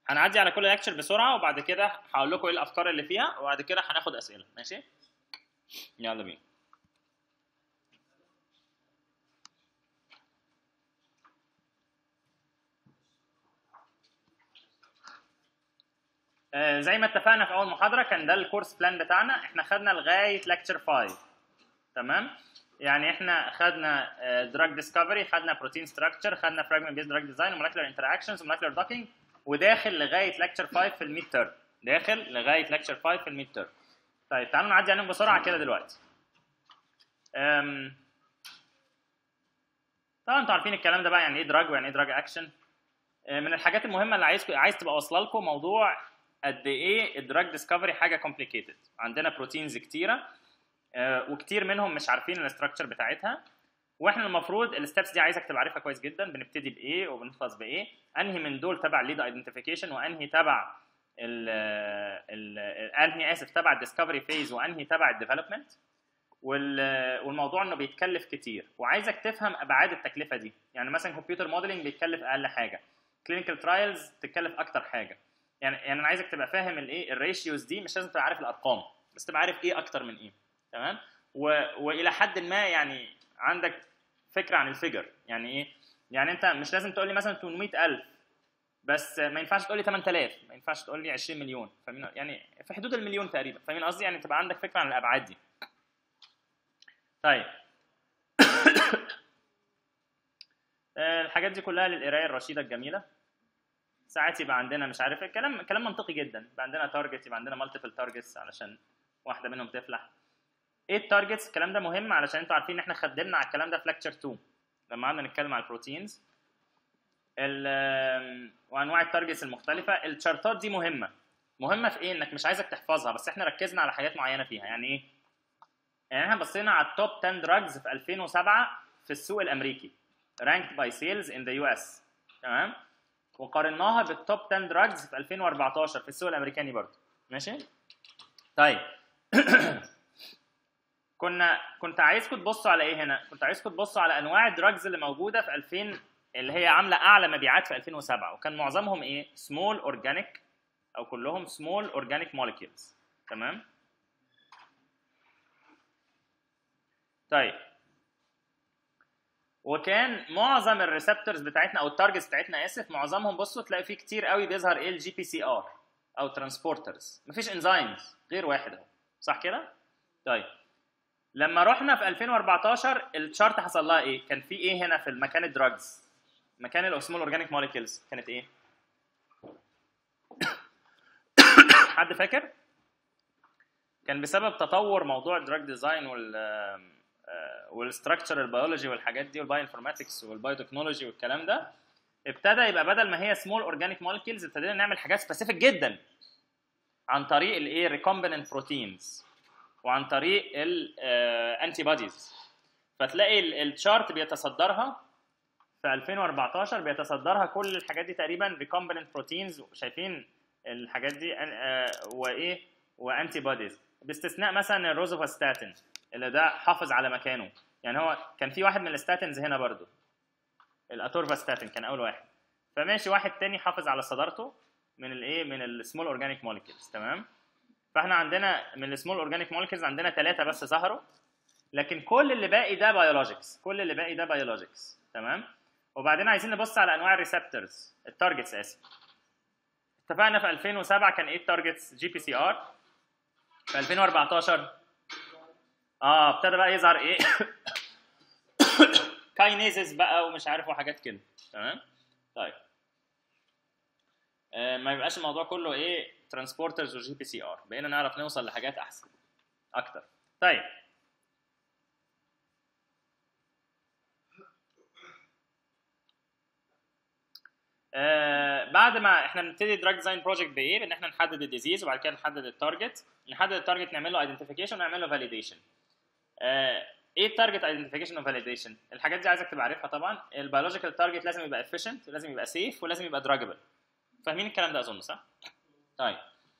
هنعدي على كل ليكتشر بسرعه وبعد كده هقول لكم ايه الافكار اللي فيها وبعد كده هناخد اسئله ماشي يلا بينا آه، زي ما اتفقنا في اول محاضره كان ده الكورس بلان بتاعنا احنا خدنا لغايه ليكتشر 5 تمام يعني احنا خدنا دراج ديسكفري خدنا بروتين ستراكشر خدنا فراجمنت بيز دراج ديزاين ومولكيولر انتراكشنز ومولكيولر دوكينج وداخل لغايه ليكتشر 5 في الميد تيرم داخل لغايه ليكتشر 5 في الميد تيرم طيب تعالوا نعدي عليهم بسرعه كده دلوقتي أم، طبعا انتوا عارفين الكلام ده بقى يعني ايه دراج ويعني ايه دراج اكشن من الحاجات المهمه اللي عايز عايز تبقى واصله لكم موضوع قد ايه الدراج ديسكفري حاجه كومبليكيتد عندنا بروتينز كتيره آه، وكتير منهم مش عارفين الاستراكشر بتاعتها واحنا المفروض الستبس دي عايزك تبقى عارفها كويس جدا بنبتدي بايه وبنخلص بايه انهي من دول تبع الليد ايدنتيفيكيشن وانهي تبع ال ال انهي اسف تبع الديسكفري فيز وانهي تبع الديفلوبمنت والموضوع انه بيتكلف كتير وعايزك تفهم ابعاد التكلفه دي يعني مثلا كمبيوتر موديلنج بيتكلف اقل حاجه كلينيكال ترايلز تتكلف اكتر حاجه يعني يعني انا عايزك تبقى فاهم الايه الريشيوز دي مش لازم تبقى عارف الارقام بس تبقى عارف ايه اكتر من ايه تمام و... والى حد ما يعني عندك فكره عن الفيجر يعني ايه يعني انت مش لازم تقول لي مثلا 800000 بس ما ينفعش تقول لي 8000 ما ينفعش تقول لي 20 مليون فاهمين يعني في حدود المليون تقريبا فاهمين قصدي يعني تبقى عندك فكره عن الابعاد دي طيب آه، الحاجات دي كلها للقرايه الرشيده الجميله ساعات يبقى عندنا مش عارف الكلام كلام منطقي جدا يبقى عندنا تارجت يبقى عندنا مالتيبل تارجتس علشان واحده منهم تفلح ايه التارجتس الكلام ده مهم علشان انتوا عارفين ان احنا خدمنا على الكلام ده في ليكتشر 2 لما قعدنا نتكلم على البروتينز ال- وانواع التارجتس المختلفه الشارتات دي مهمه مهمه في ايه انك مش عايزك تحفظها بس احنا ركزنا على حاجات معينه فيها يعني ايه يعني احنا بصينا على التوب 10 دراجز في 2007 في السوق الامريكي ranked by sales in the US تمام وقارناها بالتوب 10 دراجز في 2014 في السوق الامريكاني برضه ماشي طيب كنا كنت عايزكم تبصوا على ايه هنا كنت عايزكم تبصوا على انواع الدراجز اللي موجوده في 2000 اللي هي عامله اعلى مبيعات في 2007 وكان معظمهم ايه سمول اورجانيك او كلهم سمول اورجانيك موليكيولز تمام طيب وكان معظم الريسبتورز بتاعتنا او التارجتس بتاعتنا اسف معظمهم بصوا تلاقي فيه كتير قوي بيظهر ايه الجي بي سي ار او ترانسبورترز مفيش انزيمز غير واحد اهو صح كده طيب لما رحنا في 2014 الشارت حصل لها ايه كان في ايه هنا في المكان الدراجز مكان الاوسمول اورجانيك موليكيولز كانت ايه حد فاكر كان بسبب تطور موضوع الدراج ديزاين وال والستراكشر البيولوجي والحاجات دي والبايو انفورماتكس والبايو تكنولوجي والكلام ده ابتدى يبقى بدل ما هي سمول اورجانيك مولكيولز ابتدينا نعمل حاجات سبيسيفيك جدا عن طريق الايه ريكومبيننت بروتينز وعن طريق الانتي بوديز فتلاقي الشارت بيتصدرها في 2014 بيتصدرها كل الحاجات دي تقريبا ريكومبيننت بروتينز شايفين الحاجات دي آه، وايه وانتي بوديز باستثناء مثلا الروزوفاستاتين اللي ده حافظ على مكانه يعني هو كان في واحد من الستاتينز هنا برضو الاتورفاستاتين كان اول واحد فماشي واحد تاني حافظ على صدارته من الايه من السمول اورجانيك مولكيولز تمام فاحنا عندنا من السمول اورجانيك مولكيولز عندنا ثلاثه بس ظهروا لكن كل اللي باقي ده بيولوجيكس كل اللي باقي ده بيولوجيكس تمام وبعدين عايزين نبص على انواع الريسبتورز التارجتس اسف اتفقنا في 2007 كان ايه التارجتس جي بي سي ار في 2014 اه ابتدى بقى يظهر ايه كاينيزز بقى ومش عارف وحاجات كده تمام طيب آه ما يبقاش الموضوع كله ايه ترانسبورترز وجي بي سي ار بقينا نعرف نوصل لحاجات احسن اكتر طيب آه بعد ما احنا بنبتدي دراج ديزاين بروجكت بايه؟ بان احنا نحدد الديزيز وبعد كده نحدد التارجت نحدد التارجت نعمل له ايدنتيفيكيشن ونعمل له فاليديشن آه ايه التارجت ايدنتيفيكيشن وفاليديشن الحاجات دي عايزك تبقى عارفها طبعا البيولوجيكال تارجت لازم يبقى efficient ولازم يبقى سيف ولازم يبقى دراجبل فاهمين الكلام ده اظن صح طيب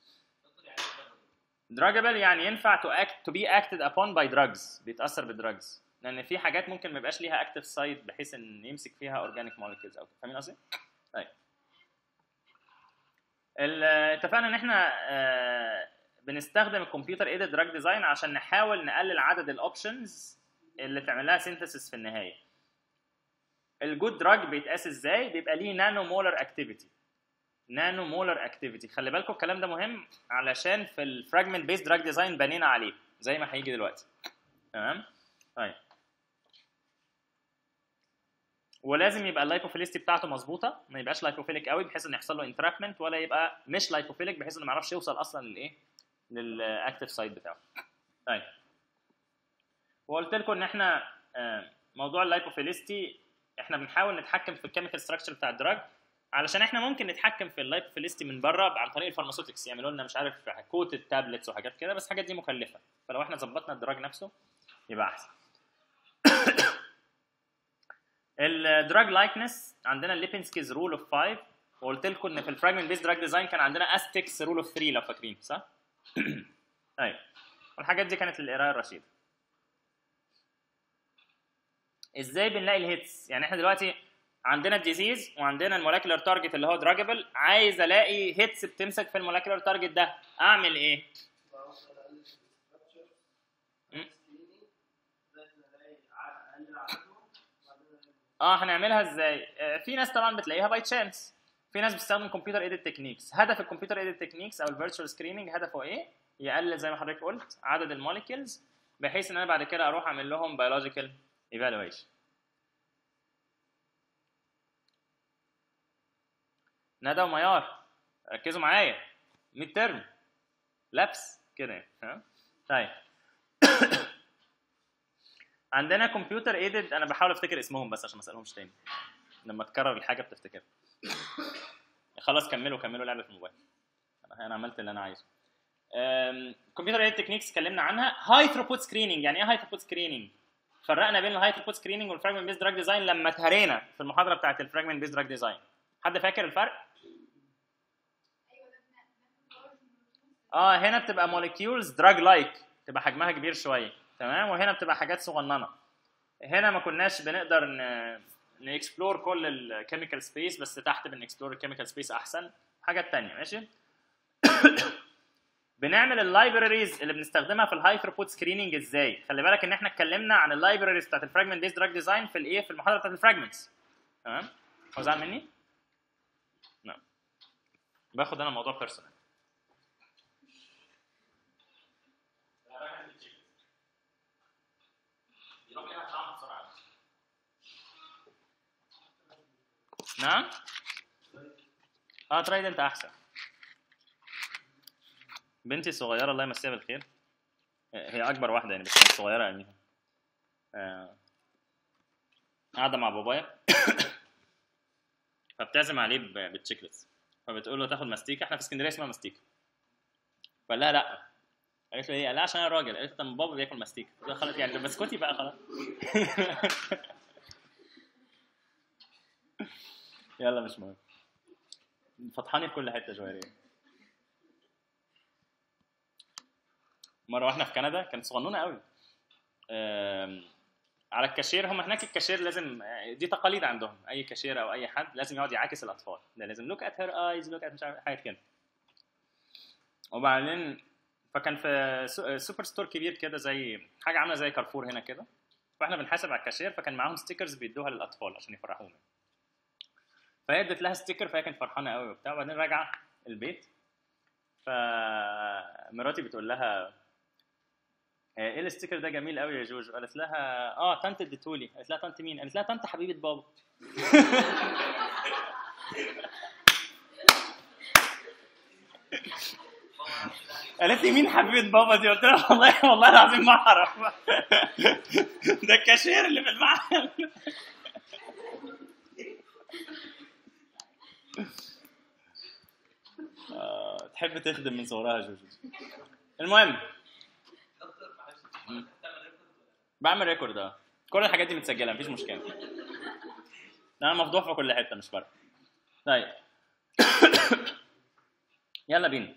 دراجبل يعني ينفع تو اكت تو بي اكتد upon باي drugs بيتاثر بالدراجز لان في حاجات ممكن ما يبقاش ليها اكتف سايت بحيث ان يمسك فيها اورجانيك مولكيولز او كده. فاهمين قصدي طيب ال- اتفقنا ان احنا آه، بنستخدم الكمبيوتر ايدد دراج ديزاين عشان نحاول نقلل عدد الاوبشنز اللي تعمل لها سينثيسيس في النهايه الجود دراج بيتقاس ازاي بيبقى ليه نانو مولر اكتيفيتي نانو مولر اكتيفيتي خلي بالكم الكلام ده مهم علشان في الفراجمنت بيس دراج ديزاين بنينا عليه زي ما هيجي دلوقتي تمام طيب ولازم يبقى اللايبوفيليستي بتاعته مظبوطه ما يبقاش لايبوفيليك قوي بحيث ان يحصل له انترابمنت ولا يبقى مش لايبوفيليك بحيث انه ما يعرفش يوصل اصلا للايه للاكتيف سايت بتاعه طيب وقلت لكم ان احنا آه، موضوع اللايبوفيليستي احنا بنحاول نتحكم في الكيميكال ستراكشر بتاع الدراج علشان احنا ممكن نتحكم في اللايبوفيليستي من بره عن طريق الفارماسيوتكس يعملوا لنا مش عارف كوت التابلتس وحاجات كده بس الحاجات دي مكلفه فلو احنا ظبطنا الدراج نفسه يبقى احسن الدراج لايكنس عندنا الليبنسكيز رول اوف 5 وقلت لكم ان في الفراجمنت بيس دراج ديزاين كان عندنا استكس رول اوف 3 لو فاكرين صح؟ ايوه والحاجات دي كانت للقرايه الرشيده ازاي بنلاقي الهيتس يعني احنا دلوقتي عندنا الديزيز وعندنا المولكيولر تارجت اللي هو دراجبل عايز الاقي هيتس بتمسك في المولكيولر تارجت ده اعمل ايه مم. اه هنعملها ازاي آه، في ناس طبعا بتلاقيها باي تشانس في ناس بتستخدم كمبيوتر ايديت تكنيكس هدف الكمبيوتر ايديت تكنيكس او الفيرتشوال سكريننج هدفه ايه يقلل زي ما حضرتك قلت عدد الموليكيولز بحيث ان انا بعد كده اروح اعمل لهم بيولوجيكال ايفالويشن ندى وميار ركزوا معايا ميد ترم لبس كده يعني، ها طيب عندنا كمبيوتر ايدد انا بحاول افتكر اسمهم بس عشان ما اسالهمش تاني لما تكرر الحاجه بتفتكر خلاص كملوا كملوا لعبه الموبايل انا أنا عملت اللي انا عايزه كمبيوتر ايدد تكنيكس اتكلمنا عنها هاي ثروبوت سكريننج يعني ايه هاي ثروبوت سكريننج فرقنا بين الهاي ثروبوت سكريننج والفراجمنت بيس دراج ديزاين لما اتهرينا في المحاضره بتاعت الفراجمنت بيس دراج ديزاين حد فاكر الفرق اه هنا بتبقى موليكيولز دراج لايك تبقى حجمها كبير شويه تمام وهنا بتبقى حاجات صغننه هنا ما كناش بنقدر ن... نكسبلور كل الكيميكال سبيس بس تحت بنكسبلور الكيميكال سبيس احسن حاجات تانية ماشي بنعمل اللايبراريز اللي بنستخدمها في الهاي ثروبوت سكريننج ازاي خلي بالك ان احنا اتكلمنا عن اللايبراريز بتاعت الفراجمنت بيس دراج ديزاين في الايه في المحاضره بتاعت الفراجمنتس تمام هو زعل مني نعم باخد انا الموضوع بيرسونال نعم اه ترايدنت احسن بنتي الصغيره الله يمسيها بالخير هي اكبر واحده يعني بس كانت صغيره يعني آه، قاعده مع بابايا فبتعزم عليه ب- بالتشيكلتس فبتقول له تاخد ماستيكه احنا في اسكندريه اسمها ماستيكه فقال لها لا قالت له ايه؟ قال لها عشان انا راجل قالت له طب ما بابا بياكل ماستيكه قلت لها خلاص يعني طب اسكتي بقى خلاص يلا مش مهم فطحاني في كل حته شويه مره واحنا في كندا كانت صغنونه قوي آم، على الكاشير هم هناك الكاشير لازم دي تقاليد عندهم اي كاشير او اي حد لازم يقعد يعاكس الاطفال ده لازم لوك ات هير ايز لوك ات مش عارف حاجات كده وبعدين فكان في سو- سوبر ستور كبير كده زي حاجه عامله زي كارفور هنا كده فاحنا بنحاسب على الكاشير فكان معاهم ستيكرز بيدوها للاطفال عشان يفرحوهم فهي ادت لها ستيكر فهي كانت فرحانه قوي وبتاع وبعدين راجعه البيت فمراتي بتقول لها آه، ايه الستيكر ده جميل قوي يا جوجو قالت لها اه طنط اديتهولي قالت لها طنط مين قالت لها طنط حبيبه بابا قالت لي مين حبيبه بابا دي قلت لها والله والله العظيم ما اعرف ده الكاشير اللي في المحل آه، تحب تخدم من صغرها جوجو المهم بعمل ريكورد اه كل الحاجات دي متسجله مفيش مشكله انا مفضوح في كل حته مش فارقه طيب يلا بينا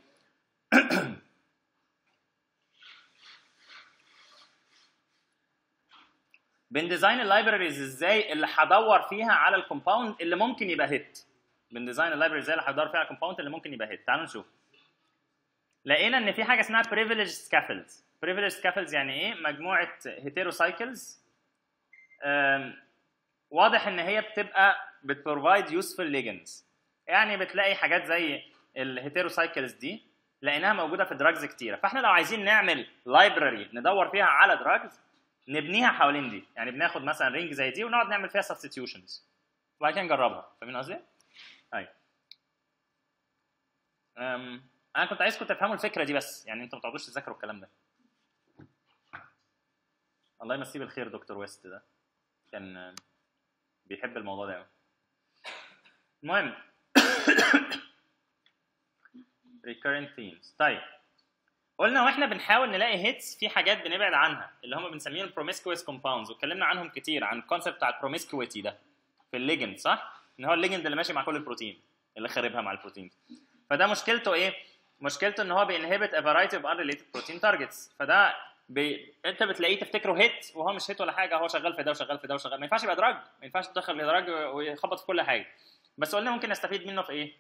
بنديزاين اللايبراريز ازاي اللي هدور فيها على الكومباوند اللي ممكن يبقى هيت بنديزاين اللايبرري ازاي اللي هيدور فيها على الكومباوند اللي ممكن يبقى هيت تعالوا نشوف لقينا ان في حاجه اسمها privileged scaffolds privileged scaffolds يعني ايه مجموعه heterocycles أم، واضح ان هي بتبقى بتبروفايد يوسفul ligands يعني بتلاقي حاجات زي الهيتيروسايكلز دي لقيناها موجوده في دراجز كتيره فاحنا لو عايزين نعمل لايبراري ندور فيها على دراجز نبنيها حوالين دي يعني بناخد مثلا رينج زي دي ونقعد نعمل فيها سبستيتيوشنز وبعد كده نجربها فاهمين قصدي؟ ايوه أم، انا كنت عايزكم تفهموا الفكره دي بس يعني انتوا ما تقعدوش تذاكروا الكلام ده الله يمسيه بالخير دكتور ويست ده كان آه، بيحب الموضوع ده قوي المهم recurrent themes طيب قلنا واحنا بنحاول نلاقي هيتس في حاجات بنبعد عنها اللي هم بنسميهم promiscuous compounds واتكلمنا عنهم كتير عن الكونسيبت بتاع البروميسكويتي ده في الليجند صح؟ ان هو الليجند اللي ماشي مع كل البروتين اللي خاربها مع البروتين فده مشكلته ايه؟ مشكلته ان هو بينهبت a variety of unrelated protein targets فده بي... انت بتلاقيه تفتكره هيت وهو مش هيت ولا حاجه هو شغال في ده وشغال في ده وشغال ما ينفعش يبقى دراج ما ينفعش تدخل في دراج ويخبط في كل حاجه بس قلنا ممكن نستفيد منه في ايه؟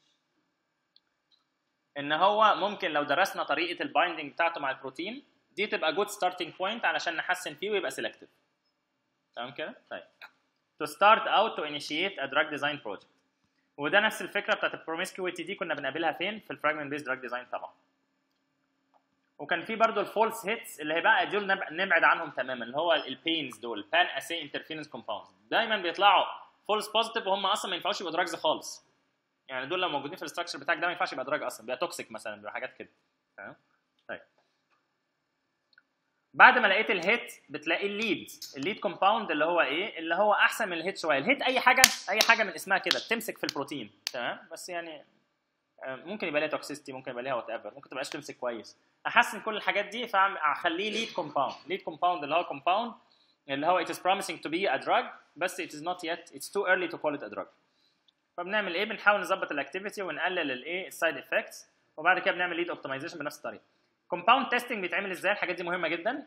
ان هو ممكن لو درسنا طريقه البايندنج بتاعته مع البروتين دي تبقى جود ستارتنج بوينت علشان نحسن فيه ويبقى سيلكتيف تمام كده؟ طيب to start out to initiate a drug design project وده نفس الفكره بتاعت البروميسكويتي دي كنا بنقابلها فين؟ في الفراجمنت بيز دراج ديزاين طبعا وكان في برضه الفولس هيتس اللي هي بقى دول نب- نبعد عنهم تماما اللي هو البينز دول بان اسي انترفيرنس كومباوندز دايما بيطلعوا فولس بوزيتيف وهم اصلا ما ينفعوش يبقوا دراجز خالص يعني دول لو موجودين في الاستراكشر بتاعك ده ما ينفعش يبقى دراج اصلا بيبقى توكسيك مثلا بيبقى حاجات كده تمام طيب بعد ما لقيت الهيت بتلاقي الليد الليد كومباوند اللي هو ايه اللي هو احسن من الهيت شويه الهيت اي حاجه اي حاجه من اسمها كده بتمسك في البروتين تمام بس يعني آه، ممكن يبقى ليها توكسيستي ممكن يبقى ليها وات ايفر ممكن تبقاش تمسك كويس احسن كل الحاجات دي فاخليه ليد كومباوند ليد كومباوند اللي هو كومباوند اللي هو it is promising to be a drug بس it is not yet it's too early to call it a drug فبنعمل ايه بنحاول نظبط الاكتيفيتي ونقلل الايه السايد افكتس وبعد كده بنعمل ليد اوبتمايزيشن بنفس الطريقه كومباوند تيستنج بيتعمل ازاي الحاجات دي مهمه جدا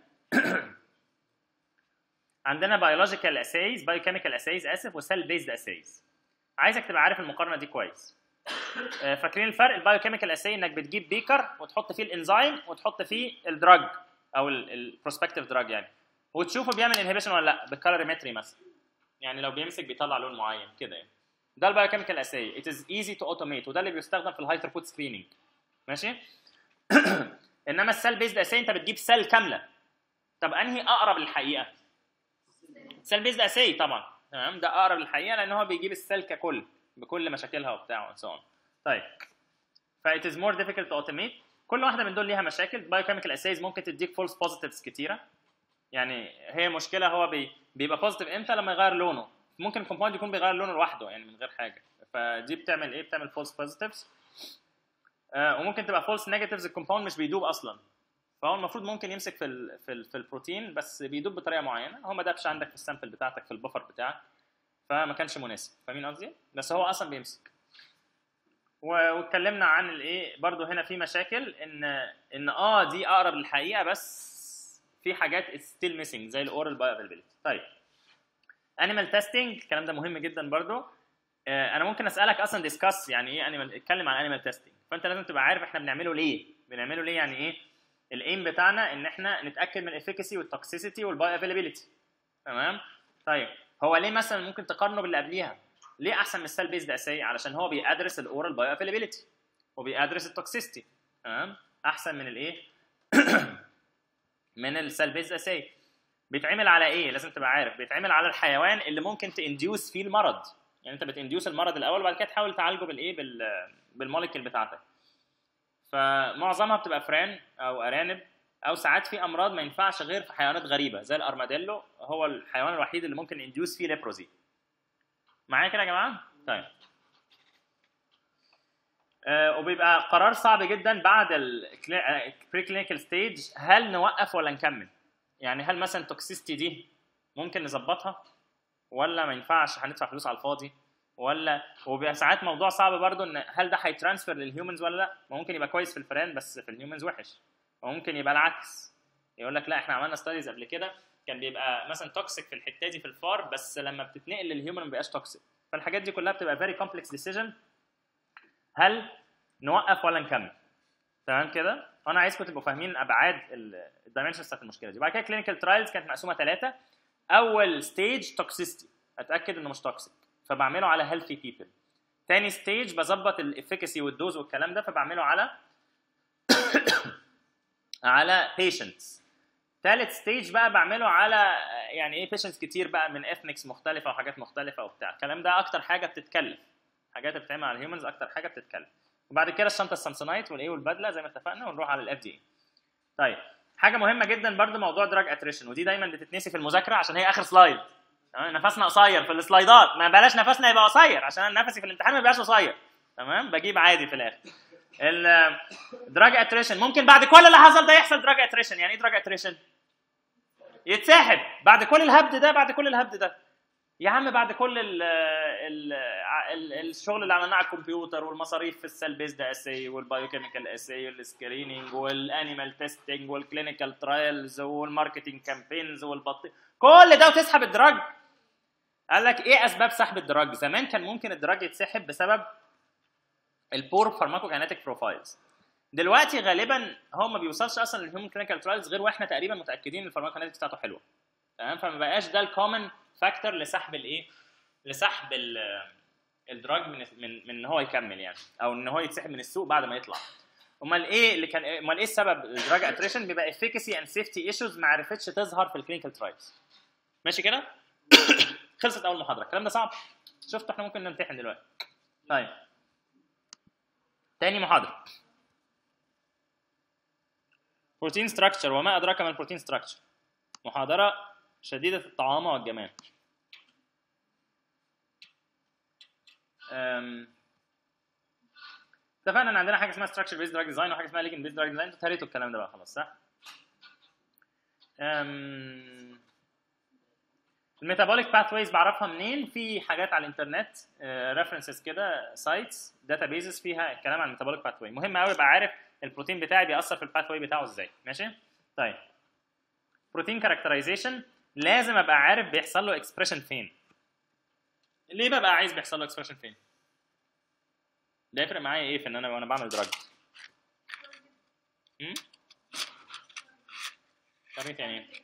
عندنا بيولوجيكال اسايز بايوكيميكال اسايز اسف وسيل بيزد اسايز عايزك تبقى عارف المقارنه دي كويس آه، فاكرين الفرق البايوكيميكال اساي انك بتجيب بيكر وتحط فيه الانزيم وتحط فيه الدراج او البروسبكتيف دراج يعني وتشوفه بيعمل انهبيشن ولا لا بالكالوريمتري مثلا يعني لو بيمسك بيطلع لون معين كده يعني ده البايوكيميكال اساي ات از ايزي تو اوتوميت وده اللي بيستخدم في الهاي ثروبوت سكريننج ماشي انما السيل بيزد اساي انت بتجيب سيل كامله طب انهي اقرب للحقيقه سيل بيزد اساي طبعا تمام ده اقرب للحقيقه لان هو بيجيب السيل ككل بكل مشاكلها وبتاع وسو طيب ف it is more difficult to automate كل واحده من دول ليها مشاكل بايوكيميكال اسايز ممكن تديك فولس بوزيتيفز كتيره يعني هي مشكله هو بي بيبقى بوزيتيف امتى لما يغير لونه ممكن الكومباوند يكون بيغير لونه لوحده يعني من غير حاجه فدي بتعمل ايه بتعمل فولس بوزيتيفز آه وممكن تبقى فولس نيجاتيفز الكومباوند مش بيدوب اصلا فهو المفروض ممكن يمسك في ال في, ال في البروتين بس بيدوب بطريقه معينه هو ما دابش عندك في السامبل بتاعتك في البفر بتاعك فما كانش مناسب فاهمين قصدي بس هو اصلا بيمسك و- واتكلمنا عن الايه برضو هنا في مشاكل ان ان اه دي اقرب للحقيقه بس في حاجات ستيل ميسنج زي الاورال باي افيلابيلتي طيب انيمال تيستنج الكلام ده مهم جدا برضو آه، انا ممكن اسالك اصلا ديسكاس يعني ايه انيمال اتكلم عن انيمال تيستنج فانت لازم تبقى عارف احنا بنعمله ليه بنعمله ليه يعني ايه الايم بتاعنا ان احنا نتاكد من الافيكاسي والتوكسيسيتي والباي افيلابيلتي تمام طيب هو ليه مثلا ممكن تقارنه باللي قبليها ليه احسن من السيل بيزد اساي علشان هو بيأدرس الاورال باي افيلابيلتي وبيأدرس التوكسيستي تمام احسن من الايه من السيل بيزد اساي بيتعمل على ايه لازم تبقى عارف بيتعمل على الحيوان اللي ممكن تانديوس فيه المرض يعني انت بتانديوس المرض الاول وبعد كده تحاول تعالجه بالايه بال بالموليكيول بتاعتك فمعظمها بتبقى فران او ارانب او ساعات في امراض ما ينفعش غير في حيوانات غريبه زي الارماديلو هو الحيوان الوحيد اللي ممكن انديوس فيه ليبروزي معايا كده يا جماعه طيب آه وبيبقى قرار صعب جدا بعد البري كلينيكال ستيج هل نوقف ولا نكمل يعني هل مثلا توكسيستي دي ممكن نظبطها ولا ما ينفعش هندفع فلوس على الفاضي ولا وبيبقى ساعات موضوع صعب برضو ان هل ده هيترانسفير للهيومنز ولا لا ما ممكن يبقى كويس في الفئران بس في الهيومنز وحش وممكن يبقى العكس يقول لك لا احنا عملنا ستاديز قبل كده كان بيبقى مثلا توكسيك في الحته دي في الفار بس لما بتتنقل للهيومن ما بيبقاش توكسيك فالحاجات دي كلها بتبقى فيري كومبلكس ديسيجن هل نوقف ولا نكمل تمام كده انا عايزكم تبقوا فاهمين ابعاد الدايمنشنز بتاعت المشكله دي بعد كده كلينيكال ترايلز كانت مقسومه ثلاثه اول ستيج توكسيستي اتاكد انه مش توكسيك فبعمله على هيلثي بيبل تاني ستيج بظبط الافيكاسي والدوز والكلام ده فبعمله على على بيشنتس ثالث ستيج بقى بعمله على يعني ايه بيشنتس كتير بقى من اثنكس مختلفه وحاجات مختلفه وبتاع الكلام ده اكتر حاجه بتتكلف حاجات بتتعمل على الهيومنز اكتر حاجه بتتكلف وبعد كده الشنطه السامسونايت والايه والبدله زي ما اتفقنا ونروح على الاف دي طيب حاجه مهمه جدا برضو موضوع دراج اتريشن ودي دايما بتتنسي في المذاكره عشان هي اخر سلايد تمام نفسنا قصير في السلايدات ما بلاش نفسنا يبقى قصير عشان انا نفسي في الامتحان ما يبقاش قصير تمام بجيب عادي في الاخر الدراج اتريشن ممكن بعد كل اللي حصل ده يحصل دراج اتريشن يعني ايه دراج اتريشن يتسحب بعد كل الهبد ده بعد كل الهبد ده يا عم بعد كل ال ال ال الشغل اللي عملناه على الكمبيوتر والمصاريف في السيل بيزد اساي والبايوكيميكال اساي والسكريننج والانيمال تيستنج والكلينيكال ترايلز والماركتنج كامبينز والبطيء كل ده وتسحب الدراج قال لك ايه اسباب سحب الدراج زمان كان ممكن الدراج يتسحب بسبب البور فارماكوكينيتيك بروفايلز دلوقتي غالبا هو ما بيوصلش اصلا للهيومن كلينيكال ترايلز غير واحنا تقريبا متاكدين ان الفارماكوكينيتيك بتاعته حلوه تمام فما بقاش ده الكومن فاكتور لسحب الايه لسحب الدراج من من من ان هو يكمل يعني او ان هو يتسحب من السوق بعد ما يطلع امال ايه اللي كان امال ايه السبب الدراج اتريشن بيبقى افيكاسي اند سيفتي ايشوز ما عرفتش تظهر في الكلينيكال ترايلز ماشي كده خلصت اول محاضره الكلام ده صعب شفت احنا ممكن نمتحن دلوقتي طيب تاني محاضره بروتين ستراكشر وما ادراك ما البروتين ستراكشر محاضره شديده الطعامه والجمال اتفقنا ان عندنا حاجه اسمها ستراكشر بيز دراج ديزاين وحاجه اسمها ليجن بيز دراج ديزاين انتوا تهريتوا الكلام ده بقى خلاص صح؟ الميتابوليك باثويز بعرفها منين؟ في حاجات على الانترنت ريفرنسز كده سايتس داتا بيزز فيها الكلام عن الميتابوليك باثوي مهم قوي ابقى عارف البروتين بتاعي بيأثر في الباثوي بتاعه ازاي ماشي؟ طيب بروتين كاركترايزيشن لازم ابقى عارف بيحصل له اكسبريشن فين ليه ببقى عايز بيحصل له اكسبريشن فين ده يفرق معايا ايه في ان انا وانا بعمل دراج امم قريت يعني ايه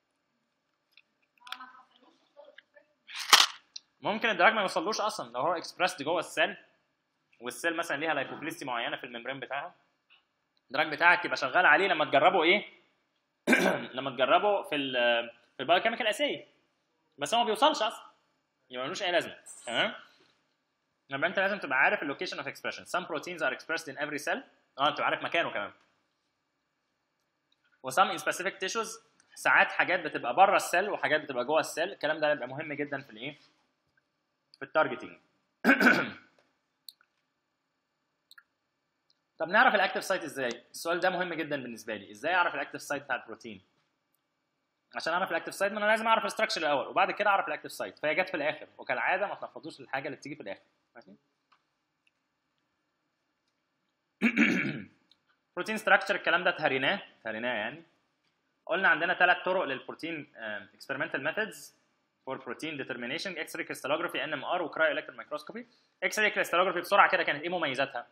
ممكن الدراج ما يوصلوش اصلا لو هو اكسبريسد جوه السيل والسيل مثلا ليها لايكوبليستي معينه في الممبرين بتاعها الدراج بتاعك يبقى شغال عليه لما تجربه ايه لما تجربه في ال في البايوكيميكال اساي بس هو ما بيوصلش اصلا يبقى ملوش اي لازمه تمام يبقى انت لازم تبقى عارف اللوكيشن اوف اكسبريشن some proteins are expressed in every cell اه انت عارف مكانه كمان و some in specific tissues ساعات حاجات بتبقى بره السيل وحاجات بتبقى جوه السيل الكلام ده بيبقى مهم جدا في الايه في التارجتنج طب نعرف الاكتف سايت ازاي السؤال ده مهم جدا بالنسبه لي ازاي اعرف الاكتف سايت بتاع البروتين عشان اعرف الاكتف سايت ما انا لازم اعرف الاستراكشر الاول وبعد كده اعرف الاكتف سايت فهي جت في الاخر وكالعاده ما تلخبطوش الحاجه اللي بتيجي في الاخر ماشي بروتين ستراكشر الكلام ده تهريناه تهريناه يعني قلنا عندنا ثلاث طرق للبروتين اكسبيرمنتال ميثودز فور بروتين ديترمينيشن اكس راي كريستالوجرافي ان ام ار وكرايو الكترون مايكروسكوبي اكس راي كريستالوجرافي بسرعه كده كانت ايه مميزاتها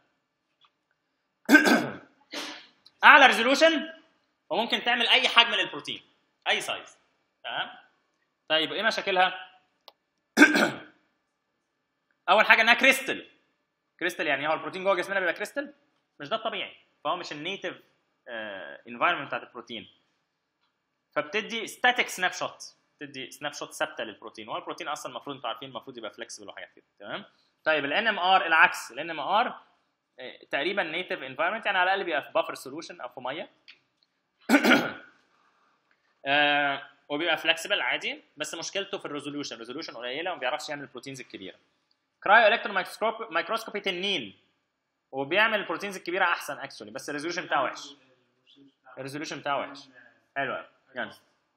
اعلى ريزولوشن وممكن تعمل اي حجم للبروتين اي سايز تمام طيب ايه مشاكلها اول حاجه انها كريستال كريستال يعني هو البروتين جوه جسمنا بيبقى كريستال مش ده الطبيعي فهو مش النيتف انفايرمنت بتاعت البروتين فبتدي ستاتيك سناب شوت بتدي سناب شوت ثابته للبروتين هو البروتين اصلا المفروض انتوا عارفين المفروض يبقى فلكسبل وحاجات كده تمام طيب الان ام ار العكس الان ام ار تقريبا نيتف انفايرمنت يعني على الاقل بيبقى في بافر سولوشن او في ميه آه وبيبقى فلكسبل عادي بس مشكلته في الريزولوشن الريزولوشن قليله وما بيعرفش يعمل البروتينز الكبيره كرايو الكترون مايكروسكوبي تنين وبيعمل البروتينز الكبيره احسن اكشولي بس الريزولوشن بتاعه وحش الريزولوشن بتاعه وحش حلو يعني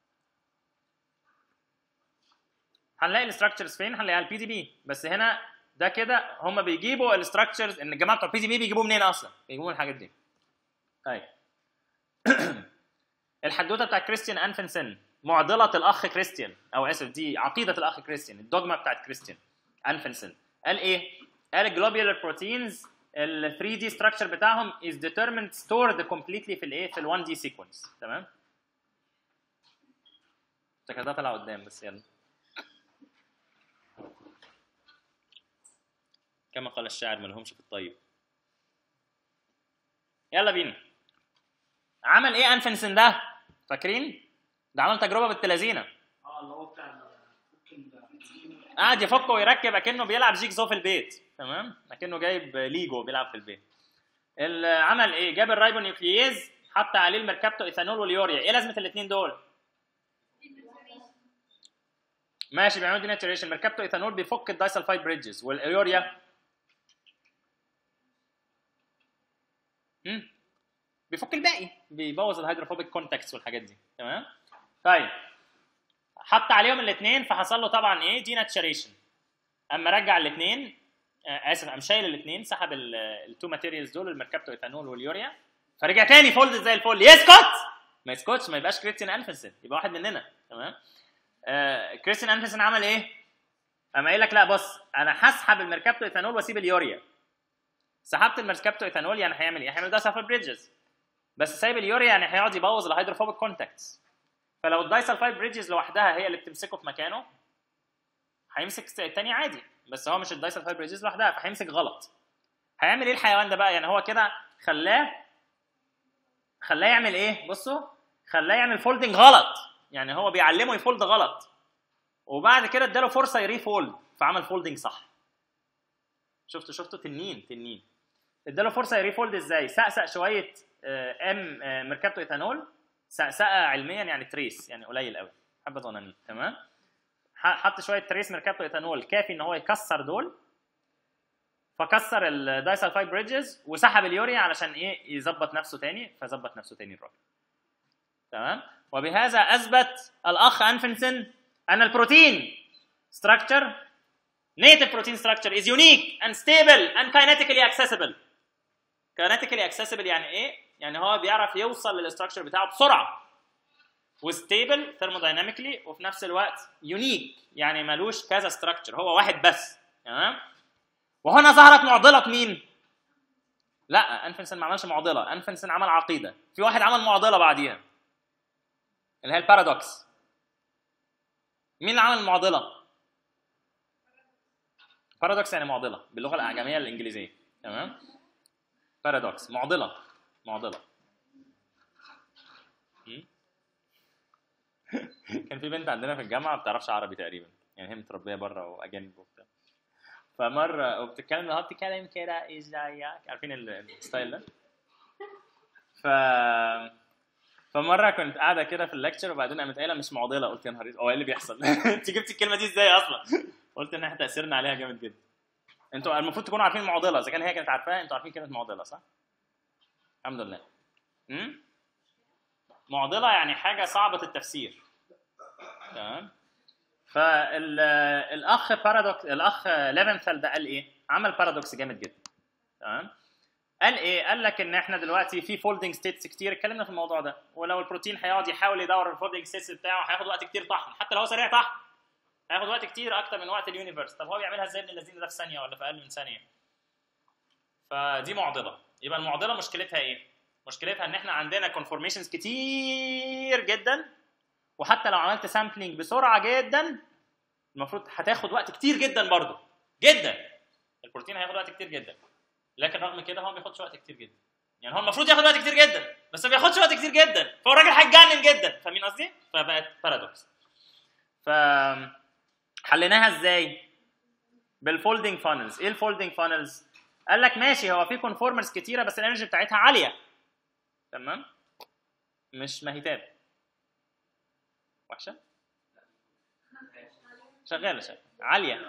هنلاقي الاستراكشرز فين هنلاقيها البي دي بي بس هنا ده كده هم بيجيبوا الاستراكشرز ان الجماعه بتوع البي دي بي بيجيبوا منين اصلا بيجيبوا الحاجات دي طيب الحدوته بتاعت كريستيان انفنسن معضله الاخ كريستيان او اسف دي عقيده الاخ كريستيان الدوجما بتاعت كريستيان انفنسن قال ايه قال الجلوبيولار بروتينز ال 3 دي ستراكشر بتاعهم is determined stored completely في الايه في ال 1 دي سيكونس تمام شكل ده طلع قدام بس يلا كما قال الشاعر ما لهمش في الطيب يلا بينا عمل ايه انفنسن ده فاكرين ده عمل تجربه بالتلازينه اه اللي هو بتاع ممكن ده قعد يفك ويركب اكنه بيلعب جيكزو في البيت تمام اكنه جايب ليجو بيلعب في البيت ال- عمل ايه جاب الرايبونيوكلييز حط عليه الميركابتو ايثانول واليوريا ايه لازمه الاثنين دول ماشي بيعملوا دي ناتوريشن الميركابتو ايثانول بيفك الدايسلفايد بريدجز واليوريا مم. بيفك الباقي بيبوظ الهيدروفوبيك كونتاكتس والحاجات دي تمام طيب حط عليهم الاثنين فحصل له طبعا ايه دي ناتشريشن اما رجع الاثنين اسف قام شايل الاثنين سحب التو ماتيريالز دول الميركابتو ايثانول واليوريا فرجع تاني فولد زي الفل يسكت ما يسكتش ما يبقاش كريستيان انفنسن يبقى واحد مننا تمام آه كريستيان انفنسن عمل ايه؟ قام قايل لك لا بص انا هسحب الميركابتو ايثانول واسيب اليوريا سحبت الميركابتو ايثانول يعني هيعمل ايه؟ هيعمل ده سافر بريدجز بس سايب اليوريا يعني هيقعد يبوظ الهيدروفوبيك كونتاكتس فلو الدايسلفايد بريدجز لوحدها هي اللي بتمسكه في مكانه هيمسك التاني عادي بس هو مش الدايسلفايد بريدجز لوحدها فهيمسك غلط هيعمل ايه الحيوان ده بقى يعني هو كده خلاه خلاه يعمل ايه بصوا خلاه يعمل فولدنج غلط يعني هو بيعلمه يفولد غلط وبعد كده اداله فرصه يري فولد فعمل فولدنج صح شفتوا شفتوا تنين تنين اداله فرصه يري فولد ازاي سقسق شويه آه، ام آه، ميركابتو ايثانول سقسقه علميا يعني تريس يعني قليل قوي حبه صغننين تمام ح- حط شويه تريس ميركابتو ايثانول كافي ان هو يكسر دول فكسر الدايسلفايد بريدجز وسحب اليوريا علشان ايه يظبط نفسه تاني فظبط نفسه تاني الراجل تمام وبهذا اثبت الاخ انفنسن ان البروتين structure native protein structure is unique and stable and kinetically accessible kinetically accessible يعني ايه يعني هو بيعرف يوصل للاستراكشر بتاعه بسرعه وستيبل ثيرمودايناميكلي وفي نفس الوقت يونيك يعني ملوش كذا ستراكشر هو واحد بس تمام وهنا ظهرت معضله مين؟ لا انفنسن ما عملش معضله انفنسن عمل عقيده في واحد عمل معضله بعديها اللي هي البارادوكس مين اللي عمل المعضله؟ بارادوكس يعني معضله باللغه الاعجميه الانجليزيه تمام؟ بارادوكس معضله معضله م? كان في بنت عندنا في الجامعه ما بتعرفش عربي تقريبا يعني هي متربيه بره واجانب وبتاع فمره وبتتكلم هو بتتكلم كده ازيك عارفين ال- الستايل ده ف فمره كنت قاعده كده في الليكتشر وبعدين قامت قايله مش معضله قلت يا نهار اسود، هو ايه اللي بيحصل؟ انت جبتي الكلمه دي ازاي اصلا؟ قلت ان احنا تاثيرنا عليها جامد جدا انتوا المفروض تكونوا عارفين معضله اذا كان هي كانت عارفاها انتوا عارفين كلمه معضله صح؟ الحمد لله امم معضله يعني حاجه صعبه التفسير تمام فالاخ بارادوكس الاخ ليفنثال ده قال ايه؟ عمل بارادوكس جامد جدا تمام قال ايه؟ قال لك ان احنا دلوقتي في فولدنج ستيتس كتير اتكلمنا في الموضوع ده ولو البروتين هيقعد يحاول يدور الفولدنج ستيتس بتاعه هياخد وقت كتير طحن حتى لو هو سريع طحن هياخد وقت كتير اكتر من وقت اليونيفرس طب هو بيعملها ازاي ابن الذين ده في ثانيه ولا في اقل من ثانيه فدي معضله يبقى المعضله مشكلتها ايه مشكلتها ان احنا عندنا كونفورميشنز كتير جدا وحتى لو عملت سامبلينج بسرعه جدا المفروض هتاخد وقت كتير جدا برضه جدا البروتين هياخد وقت كتير جدا لكن رغم كده هو ما بياخدش وقت كتير جدا يعني هو المفروض ياخد وقت كتير جدا بس ما بياخدش وقت كتير جدا فهو الراجل هيتجنن جدا فاهمين قصدي؟ فبقت بارادوكس ف حليناها ازاي؟ بالفولدنج فانلز ايه الفولدنج فانلز؟ قال لك ماشي هو في كونفورمرز كتيره بس الانرجي بتاعتها عاليه تمام؟ مش مهيتات وحشه؟ شغاله شغاله عاليه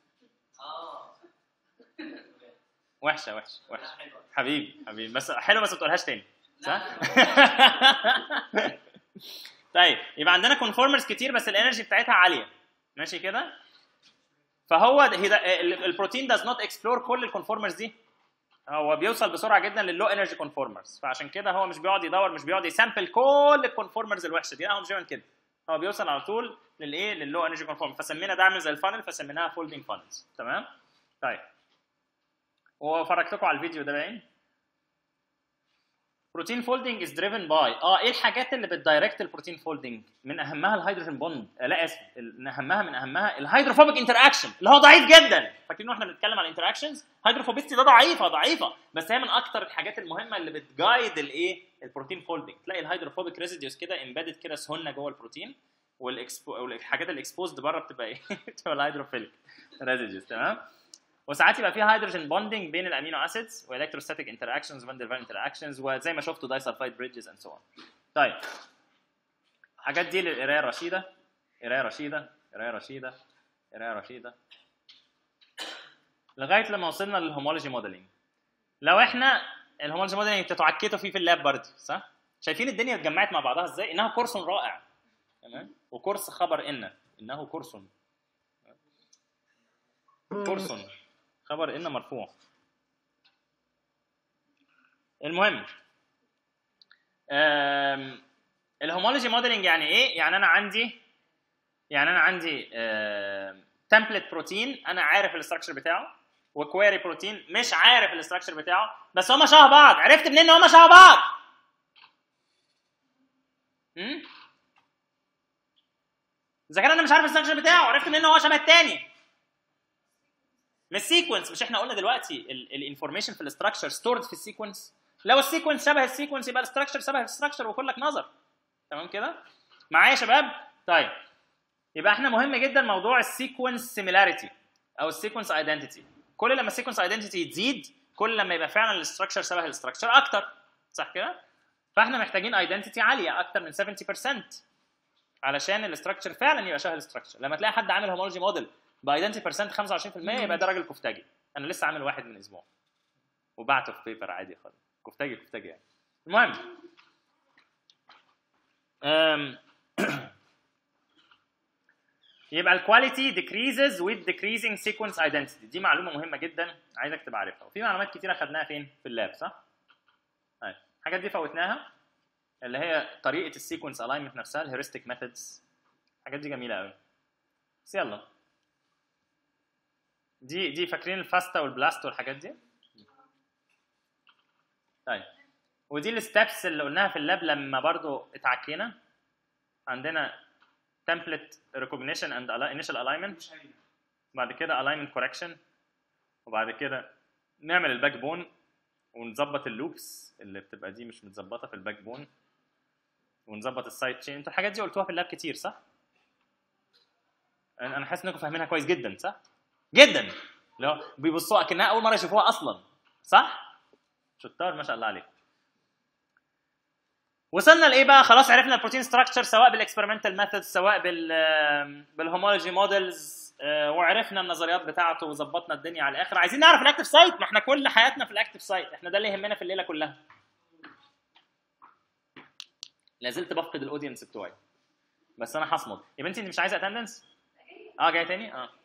وحشه وحشه وحشه حبيبي حبيبي بس حلو بس ما تقولهاش تاني صح؟ طيب يبقى عندنا كونفورمرز كتير بس الانرجي بتاعتها عاليه ماشي كده؟ فهو ده- هي ده- ال- البروتين does not explore كل الكونفورمرز دي هو بيوصل بسرعه جدا لللو انرجي كونفورمرز فعشان كده هو مش بيقعد يدور مش بيقعد يسامبل كل الكونفورمرز الوحشه دي لا هو مش بيعمل كده هو بيوصل على طول للايه لللو انرجي كونفورم فسمينا ده عامل زي الفانل فسميناها فولدنج فانلز تمام طيب وفرجتكم على الفيديو ده باين بروتين فولدنج از دريفن باي اه ايه الحاجات اللي بتدايركت البروتين فولدنج من اهمها الهيدروجين بوند آه لا اسف ال- من اهمها من اهمها الهيدروفوبيك انتر اكشن اللي هو ضعيف جدا فاكرين واحنا بنتكلم على الانتر اكشنز هيدروفوبيستي ده ضعيفه ضعيفه بس هي من اكتر الحاجات المهمه اللي بتجايد الايه البروتين فولدنج تلاقي الهيدروفوبيك ريزيديوز كده امبيدد كده سهولنا جوه البروتين والاكسبو والحاجات الاكسبوزد بره بتبقى ايه بتبقى الهيدروفيليك ريزيديوز تمام وساعات يبقى فيها هيدروجين بوندنج بين الامينو اسيدز والكتروستاتيك انتر اكشنز فان دير انتر اكشنز وزي ما شفتوا داي سلفايد بريدجز اند سو اون طيب الحاجات دي للقرايه الرشيده قرايه رشيده قرايه رشيده قرايه رشيده لغايه لما وصلنا للهومولوجي موديلنج لو احنا الهومولوجي موديلنج انتوا تعكتوا فيه في اللاب برضه صح؟ شايفين الدنيا اتجمعت مع بعضها ازاي؟ انها كورس رائع تمام؟ وكورس خبر ان انه كورس كورس خبر ان مرفوع المهم آم، الهومولوجي موديلنج يعني ايه؟ يعني انا عندي يعني انا عندي تمبلت بروتين انا عارف الاستراكشر بتاعه وكويري بروتين مش عارف الاستراكشر بتاعه بس هما شبه بعض عرفت منين ان هما شبه بعض امم اذا كان انا مش عارف الاستراكشر بتاعه عرفت منين ان هو شبه التاني من السيكونس مش احنا قلنا دلوقتي الانفورميشن في الاستراكشر ستورد في السيكونس لو السيكونس شبه السيكونس يبقى الاستراكشر شبه الاستراكشر وكلك نظر تمام كده معايا يا شباب طيب يبقى احنا مهم جدا موضوع السيكونس سيميلاريتي او السيكونس ايدنتيتي كل لما السيكونس ايدنتيتي تزيد كل لما يبقى فعلا الاستراكشر شبه الاستراكشر اكتر صح كده فاحنا محتاجين ايدنتيتي عاليه اكتر من 70% علشان الاستراكشر فعلا يبقى شبه الاستراكشر لما تلاقي حد عامل هومولوجي موديل بايدنتي بيرسنت 25% يبقى ده راجل كفتاجي انا لسه عامل واحد من اسبوع وبعته في بيبر عادي خالص كفتاجي كفتاجي يعني المهم أم. يبقى الكواليتي decreases with decreasing sequence identity دي معلومه مهمه جدا عايزك تبقى عارفها وفي معلومات كتيره خدناها فين في اللاب صح طيب الحاجات دي فوتناها اللي هي طريقه السيكونس الاينمنت نفسها الهيورستيك ميثودز الحاجات دي جميله قوي بس يلا دي دي فاكرين الفاستا والبلاست والحاجات دي طيب ودي الستبس اللي قلناها في اللاب لما برضو اتعكينا عندنا template recognition and al- initial alignment بعد كده alignment correction وبعد كده نعمل الباك بون ونظبط اللوبس اللي بتبقى دي مش متظبطه في الباك بون ونظبط السايد تشين انتوا الحاجات دي قلتوها في اللاب كتير صح؟ انا أنا حاسس انكم فاهمينها كويس جدا صح؟ جدا لو بيبصوا اكنها اول مره يشوفوها اصلا صح؟ شطار ما شاء الله عليك وصلنا لايه بقى خلاص عرفنا البروتين ستراكشر سواء بالاكسبيرمنتال ميثود سواء بال بالهومولوجي موديلز وعرفنا النظريات بتاعته وظبطنا الدنيا على الاخر عايزين نعرف الاكتف سايت ما احنا كل حياتنا في الاكتف سايت احنا ده اللي يهمنا في الليله كلها لا زلت بفقد الاودينس بتوعي بس انا هصمد يا بنتي انت مش عايزه اتندنس اه جاي تاني اه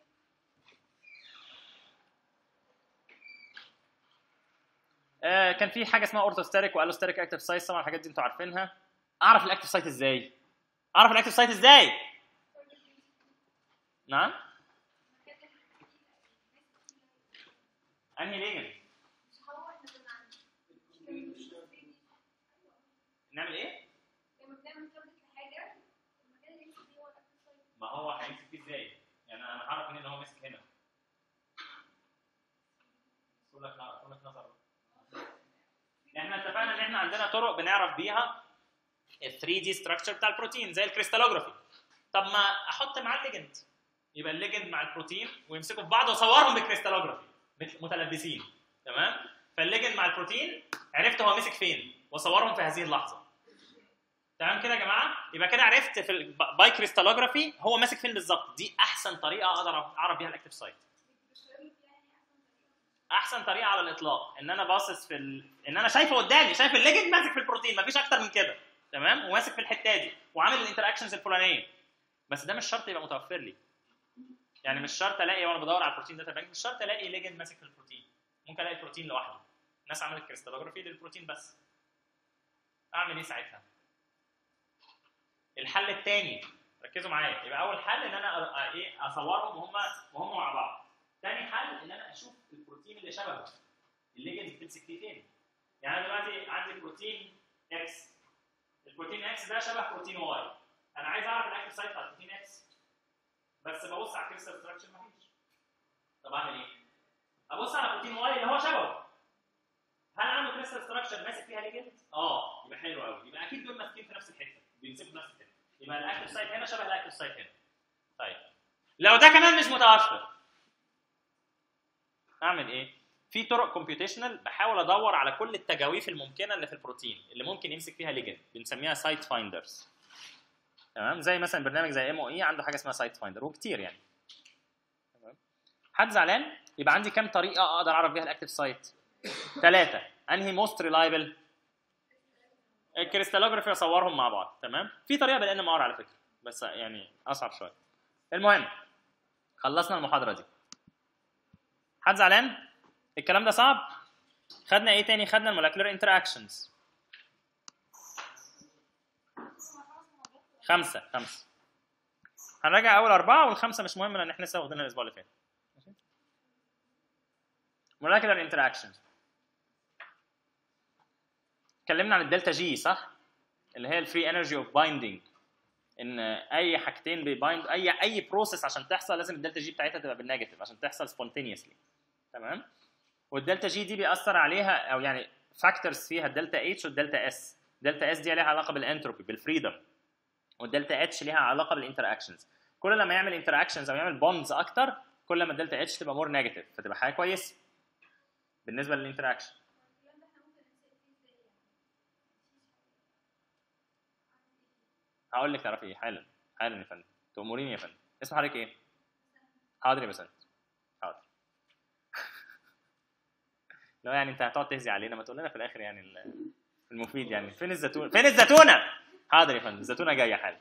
آه، كان في حاجه اسمها اورثوستاتيك والوستاتيك اكتف سايت طبعا الحاجات دي انتوا عارفينها اعرف الاكتف سايت ازاي اعرف الاكتف سايت ازاي نعم انهي ليجن نعمل ايه ما هو هيمسك فيه ازاي يعني انا هعرف منين ان هو ماسك هنا تقول لك لا تقول لك نظر احنا اتفقنا ان احنا عندنا طرق بنعرف بيها ال 3 دي ستراكشر بتاع البروتين زي الكريستالوجرافي طب ما احط معاه الليجند يبقى الليجند مع البروتين ويمسكوا في بعض واصورهم بالكريستالوجرافي مت- متلبسين تمام فالليجند مع البروتين عرفت هو مسك فين واصورهم في هذه اللحظه تمام كده يا جماعه يبقى كده عرفت في الباي كريستالوجرافي هو ماسك فين بالظبط دي احسن طريقه اقدر اعرف بيها الاكتف سايت احسن طريقه على الاطلاق ان انا باصص في ال... ان انا شايفه قدامي شايف الليجند ماسك في البروتين مفيش اكتر من كده تمام وماسك في الحته دي وعامل الانتراكشنز الفلانيه بس ده مش شرط يبقى متوفر لي يعني مش شرط الاقي وانا بدور على البروتين داتا بانك مش شرط الاقي ليجند ماسك في البروتين ممكن الاقي البروتين لوحده الناس عملت كريستالوجرافي للبروتين بس اعمل ايه ساعتها الحل الثاني ركزوا معايا يبقى اول حل ان انا أ- أ- ايه اصورهم وهم وهم مع بعض ثاني حل ان انا اشوف البروتين اللي شبهه الليجند بتمسك فيه فين يعني انا دلوقتي عندي بروتين اكس البروتين اكس ده شبه بروتين واي انا عايز اعرف الاكتف سايت بتاع البروتين اكس بس ببص على الكريستال ستراكشر مفيش طب اعمل ايه؟ ابص على بروتين واي اللي هو شبهه هل عنده كريستال ستراكشر ماسك فيها ليجند؟ اه يبقى حلو قوي يبقى اكيد دول ماسكين في نفس الحته بيمسكوا في نفس الحته يبقى الاكتف سايت هنا شبه الاكتف سايت هنا طيب لو ده كمان مش متوفر اعمل ايه؟ في طرق كومبيوتيشنال بحاول ادور على كل التجاويف الممكنه اللي في البروتين اللي ممكن يمسك فيها ليجند بنسميها سايت فايندرز تمام زي مثلا برنامج زي ام او اي عنده حاجه اسمها سايت فايندر وكتير يعني تمام حد زعلان يبقى عندي كام طريقه اقدر اعرف بيها الاكتف سايت ثلاثه انهي موست ريلايبل الكريستالوجرافي اصورهم مع بعض تمام في طريقه بالان ام ار على فكره بس يعني اصعب شويه المهم خلصنا المحاضره دي حد زعلان الكلام ده صعب خدنا ايه تاني خدنا المولكيولر انتراكشنز خمسه خمسه هنراجع اول اربعه والخمسه مش مهم لان احنا لسه واخدينها الاسبوع اللي فات مولكيولر انتراكشنز اتكلمنا عن الدلتا جي صح اللي هي الفري انرجي اوف بايندينج ان اي حاجتين بيبايند اي اي بروسيس عشان تحصل لازم الدلتا جي بتاعتها تبقى بالنيجاتيف عشان تحصل سبونتينيوسلي تمام والدلتا جي دي بيأثر عليها او يعني فاكتورز فيها الدلتا اتش والدلتا اس دلتا اس دي ليها علاقه بالانتروبي بالفريدم والدلتا اتش ليها علاقه بالانتر اكشنز كل لما يعمل انتر اكشنز او يعمل بوندز اكتر كل ما الدلتا اتش تبقى مور نيجاتيف فتبقى حاجه كويسه بالنسبه للانتر اكشن هقول لك تعرفي ايه حالا حالا يا فندم تأمريني يا فندم اسم حضرتك ايه؟ حاضر يا بسنت حاضر لو يعني انت هتقعد تهزي علينا ما تقول لنا في الاخر يعني ال- المفيد يعني فين الزيتون فين الزيتونه؟ حاضر يا فندم الزيتونه جايه حالا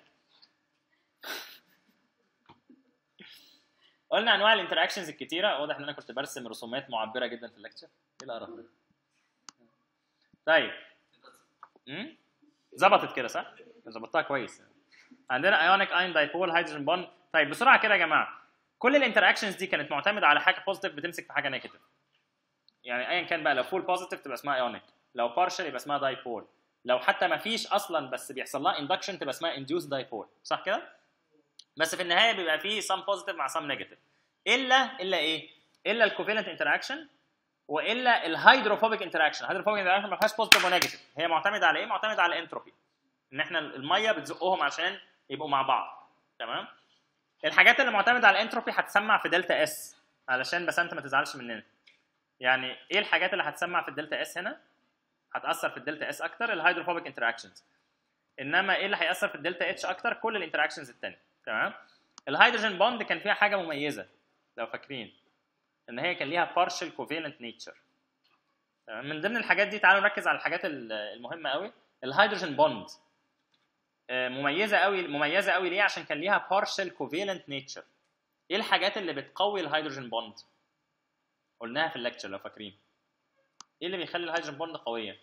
قلنا انواع الانتراكشنز الكتيره واضح ان انا كنت برسم رسومات معبره جدا في الليكتشر ايه القرف ده؟ طيب امم ظبطت كده صح؟ ظبطتها كويس عندنا ايونيك اين دايبول هيدروجين بوند طيب بسرعه كده يا جماعه كل الانتراكشنز دي كانت معتمده على حاجه بوزيتيف بتمسك في حاجه نيجاتيف يعني ايا كان بقى لو فول بوزيتيف تبقى اسمها ايونيك لو بارشل يبقى اسمها دايبول لو حتى ما فيش اصلا بس بيحصل لها اندكشن تبقى اسمها انديوس دايبول صح كده بس في النهايه بيبقى فيه سم بوزيتيف مع سم نيجاتيف الا الا ايه الا الكوفالنت انتراكشن والا الهيدروفوبيك انتراكشن الهيدروفوبيك انتراكشن ما فيهاش بوزيتيف ونيجاتيف هي معتمده على ايه معتمده على الانتروبي ان احنا الميه بتزقهم عشان يبقوا مع بعض تمام الحاجات اللي معتمده على الانتروبي هتسمع في دلتا اس علشان بس انت ما تزعلش مننا يعني ايه الحاجات اللي هتسمع في الدلتا اس هنا هتاثر في الدلتا اس اكتر الهيدروفوبيك انتراكشنز انما ايه اللي هياثر في الدلتا اتش اكتر كل الانتراكشنز الثانيه تمام الهيدروجين بوند كان فيها حاجه مميزه لو فاكرين ان هي كان ليها partial covalent nature تمام من ضمن الحاجات دي تعالوا نركز على الحاجات ال- المهمه قوي الهيدروجين بوند آه، مميزه قوي مميزه قوي ليه عشان كان ليها partial covalent nature ايه الحاجات اللي بتقوي الهيدروجين بوند قلناها في الليكتشر لو فاكرين ايه اللي بيخلي الهيدروجين بوند قويه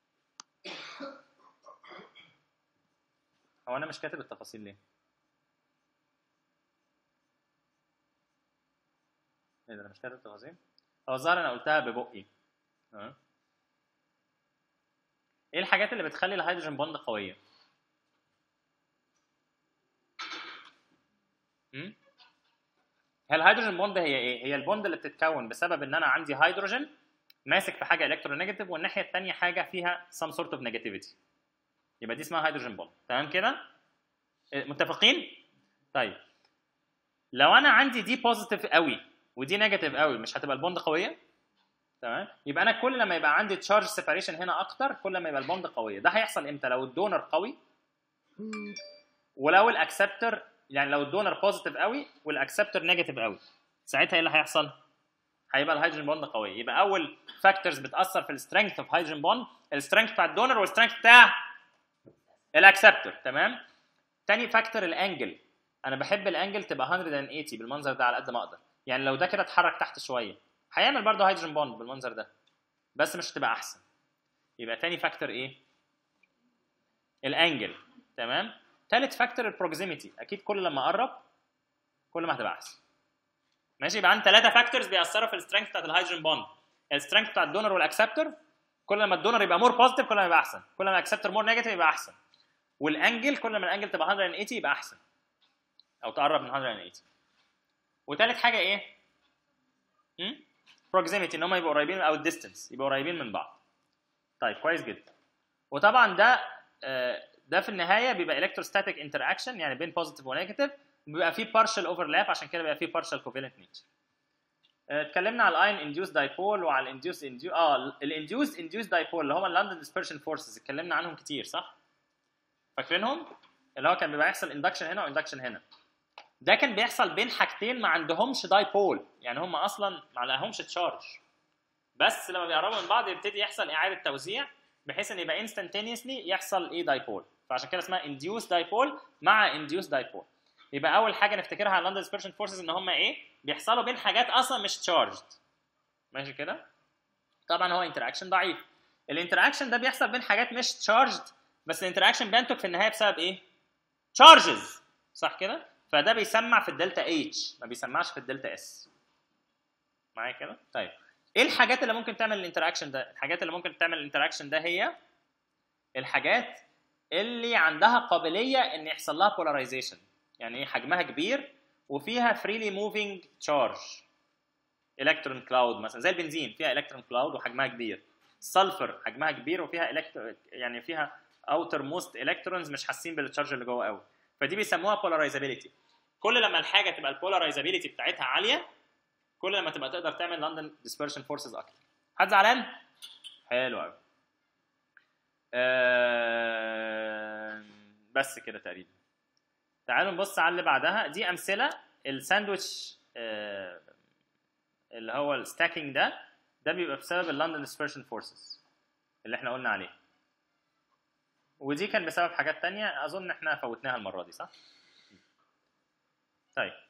هو انا مش كاتب التفاصيل ليه ايه ده انا مش كاتب التفاصيل هو الظاهر انا قلتها ببقي تمام ايه الحاجات اللي بتخلي الهيدروجين بوند قويه امم هي الهيدروجين بوند هي ايه هي البوند اللي بتتكون بسبب ان انا عندي هيدروجين ماسك في حاجه الكترونيجاتيف والناحيه الثانيه حاجه فيها some sort of negativity يبقى دي اسمها هيدروجين بوند تمام كده إيه، متفقين طيب لو انا عندي دي بوزيتيف قوي ودي نيجاتيف قوي مش هتبقى البوند قويه تمام يبقى انا كل لما يبقى عندي تشارج سيباريشن هنا اكتر كل ما يبقى البوند قويه ده هيحصل امتى لو الدونر قوي ولو الاكسبتور يعني لو الدونر بوزيتيف قوي والاكسبتور نيجاتيف قوي ساعتها ايه اللي هيحصل هيبقى الهيدروجين بوند قويه يبقى اول فاكتورز بتاثر في السترينث اوف هيدروجين بوند السترينث بتاع الدونر والسترينث بتاع الاكسبتور تمام تاني فاكتور الانجل انا بحب الانجل تبقى 180 بالمنظر ده على قد ما اقدر يعني لو ده كده اتحرك تحت شويه هيعمل برضه هيدروجين بوند بالمنظر ده بس مش هتبقى احسن يبقى تاني فاكتور ايه الانجل تمام ثالث فاكتور البروكسيميتي اكيد كل لما اقرب كل ما هتبقى احسن ماشي يبقى عندي ثلاثه فاكتورز بيأثروا في السترينث بتاعت الهيدروجين بوند السترينث بتاع الدونر والاكسبتور كل ما الدونر يبقى مور بوزيتيف كل ما يبقى احسن كل ما الاكسبتور مور نيجاتيف يبقى احسن والانجل كل ما الانجل تبقى 180 يبقى احسن او تقرب من 180 وثالث حاجه ايه؟ بروكسيميتي ان هم يبقوا قريبين او الديستنس يبقوا قريبين من بعض طيب كويس جدا وطبعا ده آه، ده في النهايه بيبقى الكتروستاتيك انتر اكشن يعني بين بوزيتيف ونيجاتيف بيبقى فيه بارشال اوفرلاب عشان كده بيبقى فيه بارشال كوفالنت نيتشر اتكلمنا على الاين انديوس دايبول وعلى الانديوس انديو اه الانديوس انديوس دايبول اللي هم اللندن ديسبرشن فورسز اتكلمنا عنهم كتير صح؟ فاكرينهم؟ اللي هو كان بيبقى يحصل اندكشن هنا واندكشن هنا ده كان بيحصل بين حاجتين ما عندهمش دايبول يعني هم اصلا ما لهمش تشارج بس لما بيقربوا من بعض يبتدي يحصل اعاده توزيع بحيث ان يبقى انستنتينيوسلي يحصل ايه دايبول فعشان كده اسمها انديوس دايبول مع انديوس دايبول يبقى اول حاجه نفتكرها على لندن ديسبرشن فورسز ان هم ايه بيحصلوا بين حاجات اصلا مش تشارجد ماشي كده طبعا هو انتراكشن ضعيف الانتراكشن ده بيحصل بين حاجات مش تشارجد بس الانتراكشن بينتج في النهايه بسبب ايه تشارجز صح كده فده بيسمع في الدلتا اتش ما بيسمعش في الدلتا اس معايا كده طيب ايه الحاجات اللي ممكن تعمل الانتراكشن ده الحاجات اللي ممكن تعمل الانتراكشن ده هي الحاجات اللي عندها قابليه ان يحصل لها بولاريزيشن يعني ايه حجمها كبير وفيها فريلي موفينج تشارج الكترون كلاود مثلا زي البنزين فيها الكترون كلاود وحجمها كبير السلفر حجمها كبير وفيها الكترو يعني فيها اوتر موست الكترونز مش حاسين بالتشارج اللي جوه قوي فدي بيسموها بولاريزابيلتي كل لما الحاجه تبقى البولاريزابيلتي بتاعتها عاليه كل لما تبقى تقدر تعمل لندن ديسبرشن فورسز اكتر حد زعلان حلو قوي آه... بس كده تقريبا تعالوا نبص على اللي بعدها دي امثله الساندويتش آه... اللي هو الستاكينج ده ده بيبقى بسبب اللندن ديسبرشن فورسز اللي احنا قلنا عليه ودي كان بسبب حاجات تانية اظن احنا فوتناها المره دي صح طيب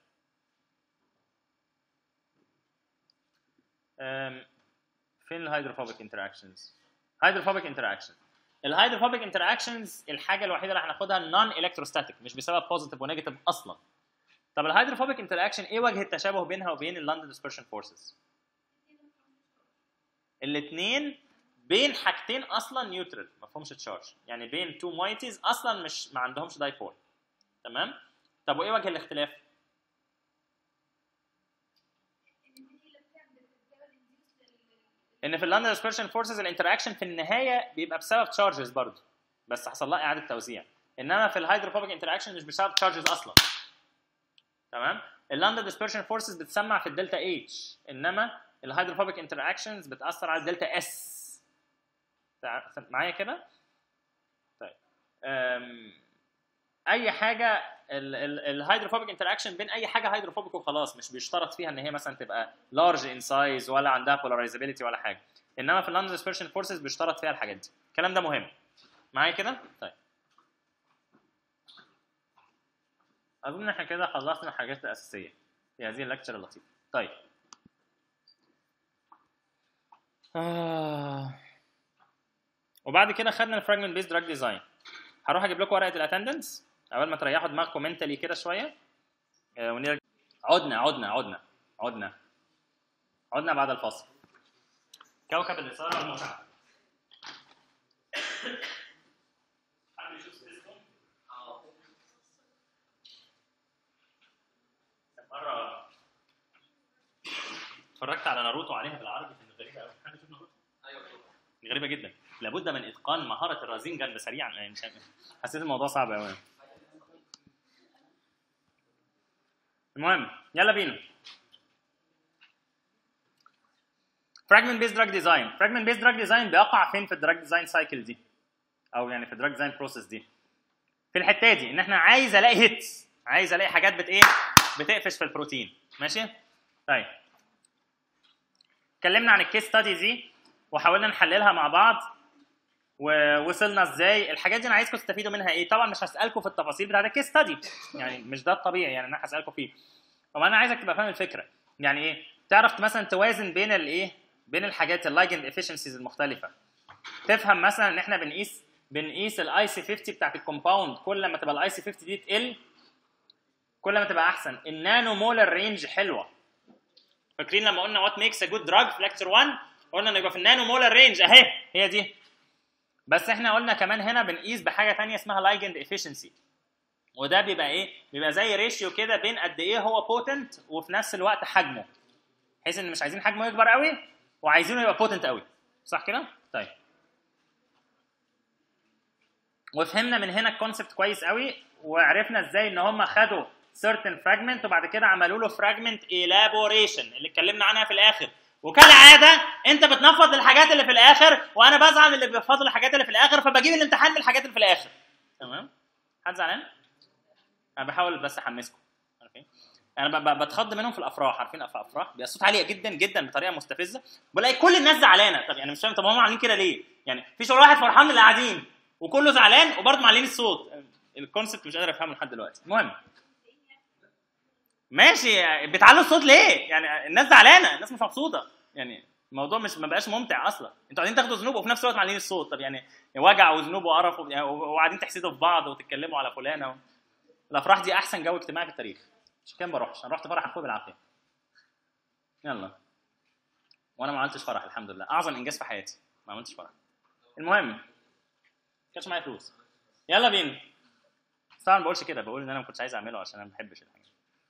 أم، فين الهيدروفوبيك انتراكشنز هيدروفوبيك انتراكشن الهيدروفوبيك انتراكشنز الحاجه الوحيده اللي هناخدها النون الكتروستاتيك مش بسبب بوزيتيف ونيجاتيف اصلا طب الهيدروفوبيك انتراكشن ايه وجه التشابه بينها وبين اللندن ديسبرشن فورسز الاثنين بين حاجتين اصلا نيوترال ما فيهمش تشارج يعني بين تو مايتيز اصلا مش ما عندهمش دايبول تمام طب وايه وجه الاختلاف ان في اللندن ديسبرشن فورسز الانتراكشن في النهايه بيبقى بسبب تشارجز برضه بس حصل لها اعاده توزيع انما في الهيدروفوبيك انتراكشن مش بسبب تشارجز اصلا تمام اللندن ديسبرشن فورسز بتسمع في الدلتا اتش انما الهيدروفوبيك انتراكشنز بتاثر على الدلتا اس معايا كده طيب أم، اي حاجه الهيدروفوبيك انتراكشن بين اي حاجه هيدروفوبيك وخلاص مش بيشترط فيها ان هي مثلا تبقى لارج ان سايز ولا عندها بولاريزابيلتي ولا حاجه انما في اللندن ديسبرشن فورسز بيشترط فيها الحاجات دي الكلام ده مهم معايا كده طيب اظن احنا كده خلصنا الحاجات الاساسيه في هذه اللكتشر اللطيفه طيب آه. وبعد كده خدنا الفراجمنت بيز دراج ديزاين هروح اجيب لكم ورقه الاتندنس اول ما تريحوا دماغكم منتلي كده شويه آه، ونرجع عدنا عدنا عدنا عدنا عدنا بعد الفصل كوكب الاثاره والمتعه حد يشوف سبيستون؟ مرة اتفرجت على ناروتو عليها بالعربي كانت غريبة قوي حد يشوف ناروتو؟ غريبة جدا لابد من اتقان مهارة الرازينجر سريعا يعني مش عارف. حسيت الموضوع صعب قوي المهم يلا بينا فراجمنت بيز دراج ديزاين فراجمنت بيز دراج ديزاين بيقع فين في الدراج ديزاين سايكل دي او يعني في الدراج ديزاين بروسيس دي في الحته دي ان احنا عايز الاقي هيتس عايز الاقي حاجات بت ايه بتقفش في البروتين ماشي طيب اتكلمنا عن الكيس ستادي دي وحاولنا نحللها مع بعض ووصلنا ازاي الحاجات دي انا عايزكم تستفيدوا منها ايه طبعا مش هسالكم في التفاصيل بتاعت الكيس ستادي يعني مش ده الطبيعي يعني انا هسالكم فيه طب انا عايزك تبقى فاهم الفكره يعني ايه تعرف مثلا توازن بين الايه بين الحاجات اللايجند افشنسيز المختلفه تفهم مثلا ان احنا بنقيس بنقيس الاي سي 50 بتاعت الكومباوند كل ما تبقى الاي سي 50 دي تقل كل ما تبقى احسن النانو مولر رينج حلوه فاكرين لما قلنا وات ميكس ا جود دراج في ليكتشر 1 قلنا انه يبقى في النانو مولر رينج اهي هي دي بس احنا قلنا كمان هنا بنقيس بحاجه ثانيه اسمها لايجند افيشنسي وده بيبقى ايه بيبقى زي ريشيو كده بين قد ايه هو بوتنت وفي نفس الوقت حجمه بحيث ان مش عايزين حجمه يكبر قوي وعايزينه يبقى بوتنت قوي صح كده طيب وفهمنا من هنا الكونسبت كويس قوي وعرفنا ازاي ان هم خدوا certain fragment وبعد كده عملوا له fragment elaboration اللي اتكلمنا عنها في الاخر وكالعاده انت بتنفض الحاجات اللي في الاخر وانا بزعل اللي بيفضل الحاجات اللي في الاخر فبجيب الامتحان من الحاجات اللي في الاخر تمام حد زعلان انا بحاول بس احمسكم عارفين انا ب- ب- بتخض منهم في الافراح عارفين في افراح بيبقى الصوت عاليه جدا جدا بطريقه مستفزه بلاقي كل الناس زعلانه طب يعني مش فاهم طب هم عاملين كده ليه يعني فيش ولا واحد فرحان من اللي قاعدين وكله زعلان وبرضه معلين الصوت الكونسبت مش قادر افهمه لحد دلوقتي المهم ماشي بتعلوا الصوت ليه يعني الناس زعلانه الناس مش مبسوطه يعني الموضوع مش ما بقاش ممتع اصلا انتوا قاعدين تاخدوا ذنوب وفي نفس الوقت معلين الصوت طب يعني وجع وذنوب وقرف وب- يعني وقاعدين تحسدوا في بعض وتتكلموا على فلانه و... الافراح دي احسن جو اجتماعي في التاريخ عشان كده ما بروحش انا رحت فرح اخويا بالعافيه يلا وانا ما عملتش فرح الحمد لله اعظم انجاز في حياتي ما عملتش فرح المهم ما كانش معايا فلوس يلا بينا بس طبعا ما بقولش كده بقول ان انا ما كنتش عايز اعمله عشان انا ما بحبش الحاجه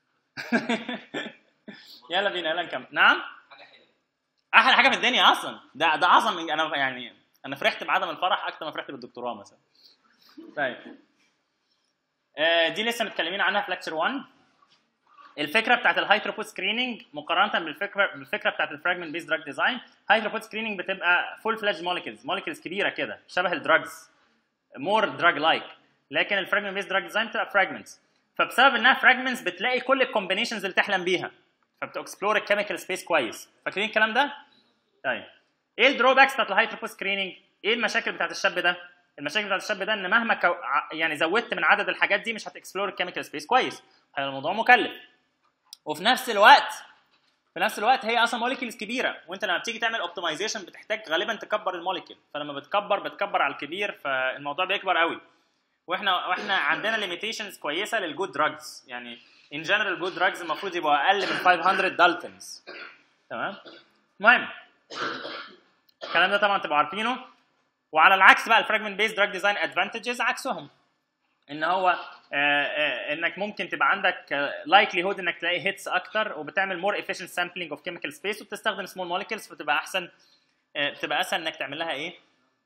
يلا بينا يلا نكمل نعم احلى حاجه في الدنيا اصلا ده ده اعظم من انا يعني انا فرحت بعدم الفرح اكتر ما فرحت بالدكتوراه مثلا طيب آه، دي لسه متكلمين عنها في لكتشر 1 الفكره بتاعت الهاي ثروبوت سكريننج مقارنه بالفكره بالفكره بتاعت الفراجمنت بيز دراج ديزاين هاي ثروبوت سكريننج بتبقى فول فليج موليكيولز موليكيولز كبيره كده شبه الدراجز مور دراج لايك لكن الفراجمنت بيز دراج ديزاين بتبقى فراجمنتس فبسبب انها فراجمنتس بتلاقي كل الكومبينيشنز اللي تحلم بيها فبتكسبلور الكيميكال سبيس كويس فاكرين الكلام ده؟ طيب ايه الدروباكس بتاعت الهاي ثروبوت سكريننج؟ ايه المشاكل بتاعت الشاب ده؟ المشاكل بتاعت الشاب ده ان مهما كو... ع- يعني زودت من عدد الحاجات دي مش هتكسبلور الكيميكال سبيس كويس هيبقى الموضوع مكلف وفي نفس الوقت في نفس الوقت هي اصلا موليكيولز كبيره وانت لما بتيجي تعمل اوبتمايزيشن بتحتاج غالبا تكبر الموليكيول فلما بتكبر بتكبر على الكبير فالموضوع بيكبر قوي واحنا واحنا عندنا ليميتيشنز كويسه للجود دراجز يعني ان جنرال جود دراجز المفروض يبقوا اقل من 500 دالتونز تمام المهم الكلام ده طبعا تبقوا عارفينه وعلى العكس بقى الفراجمنت بيز دراج ديزاين ادفانتجز عكسهم ان هو آه، آه، انك ممكن تبقى عندك لايكلي هود انك تلاقي هيتس اكتر وبتعمل مور efficient سامبلينج اوف كيميكال سبيس وبتستخدم سمول موليكيولز فتبقى احسن آه، بتبقى اسهل انك تعمل لها ايه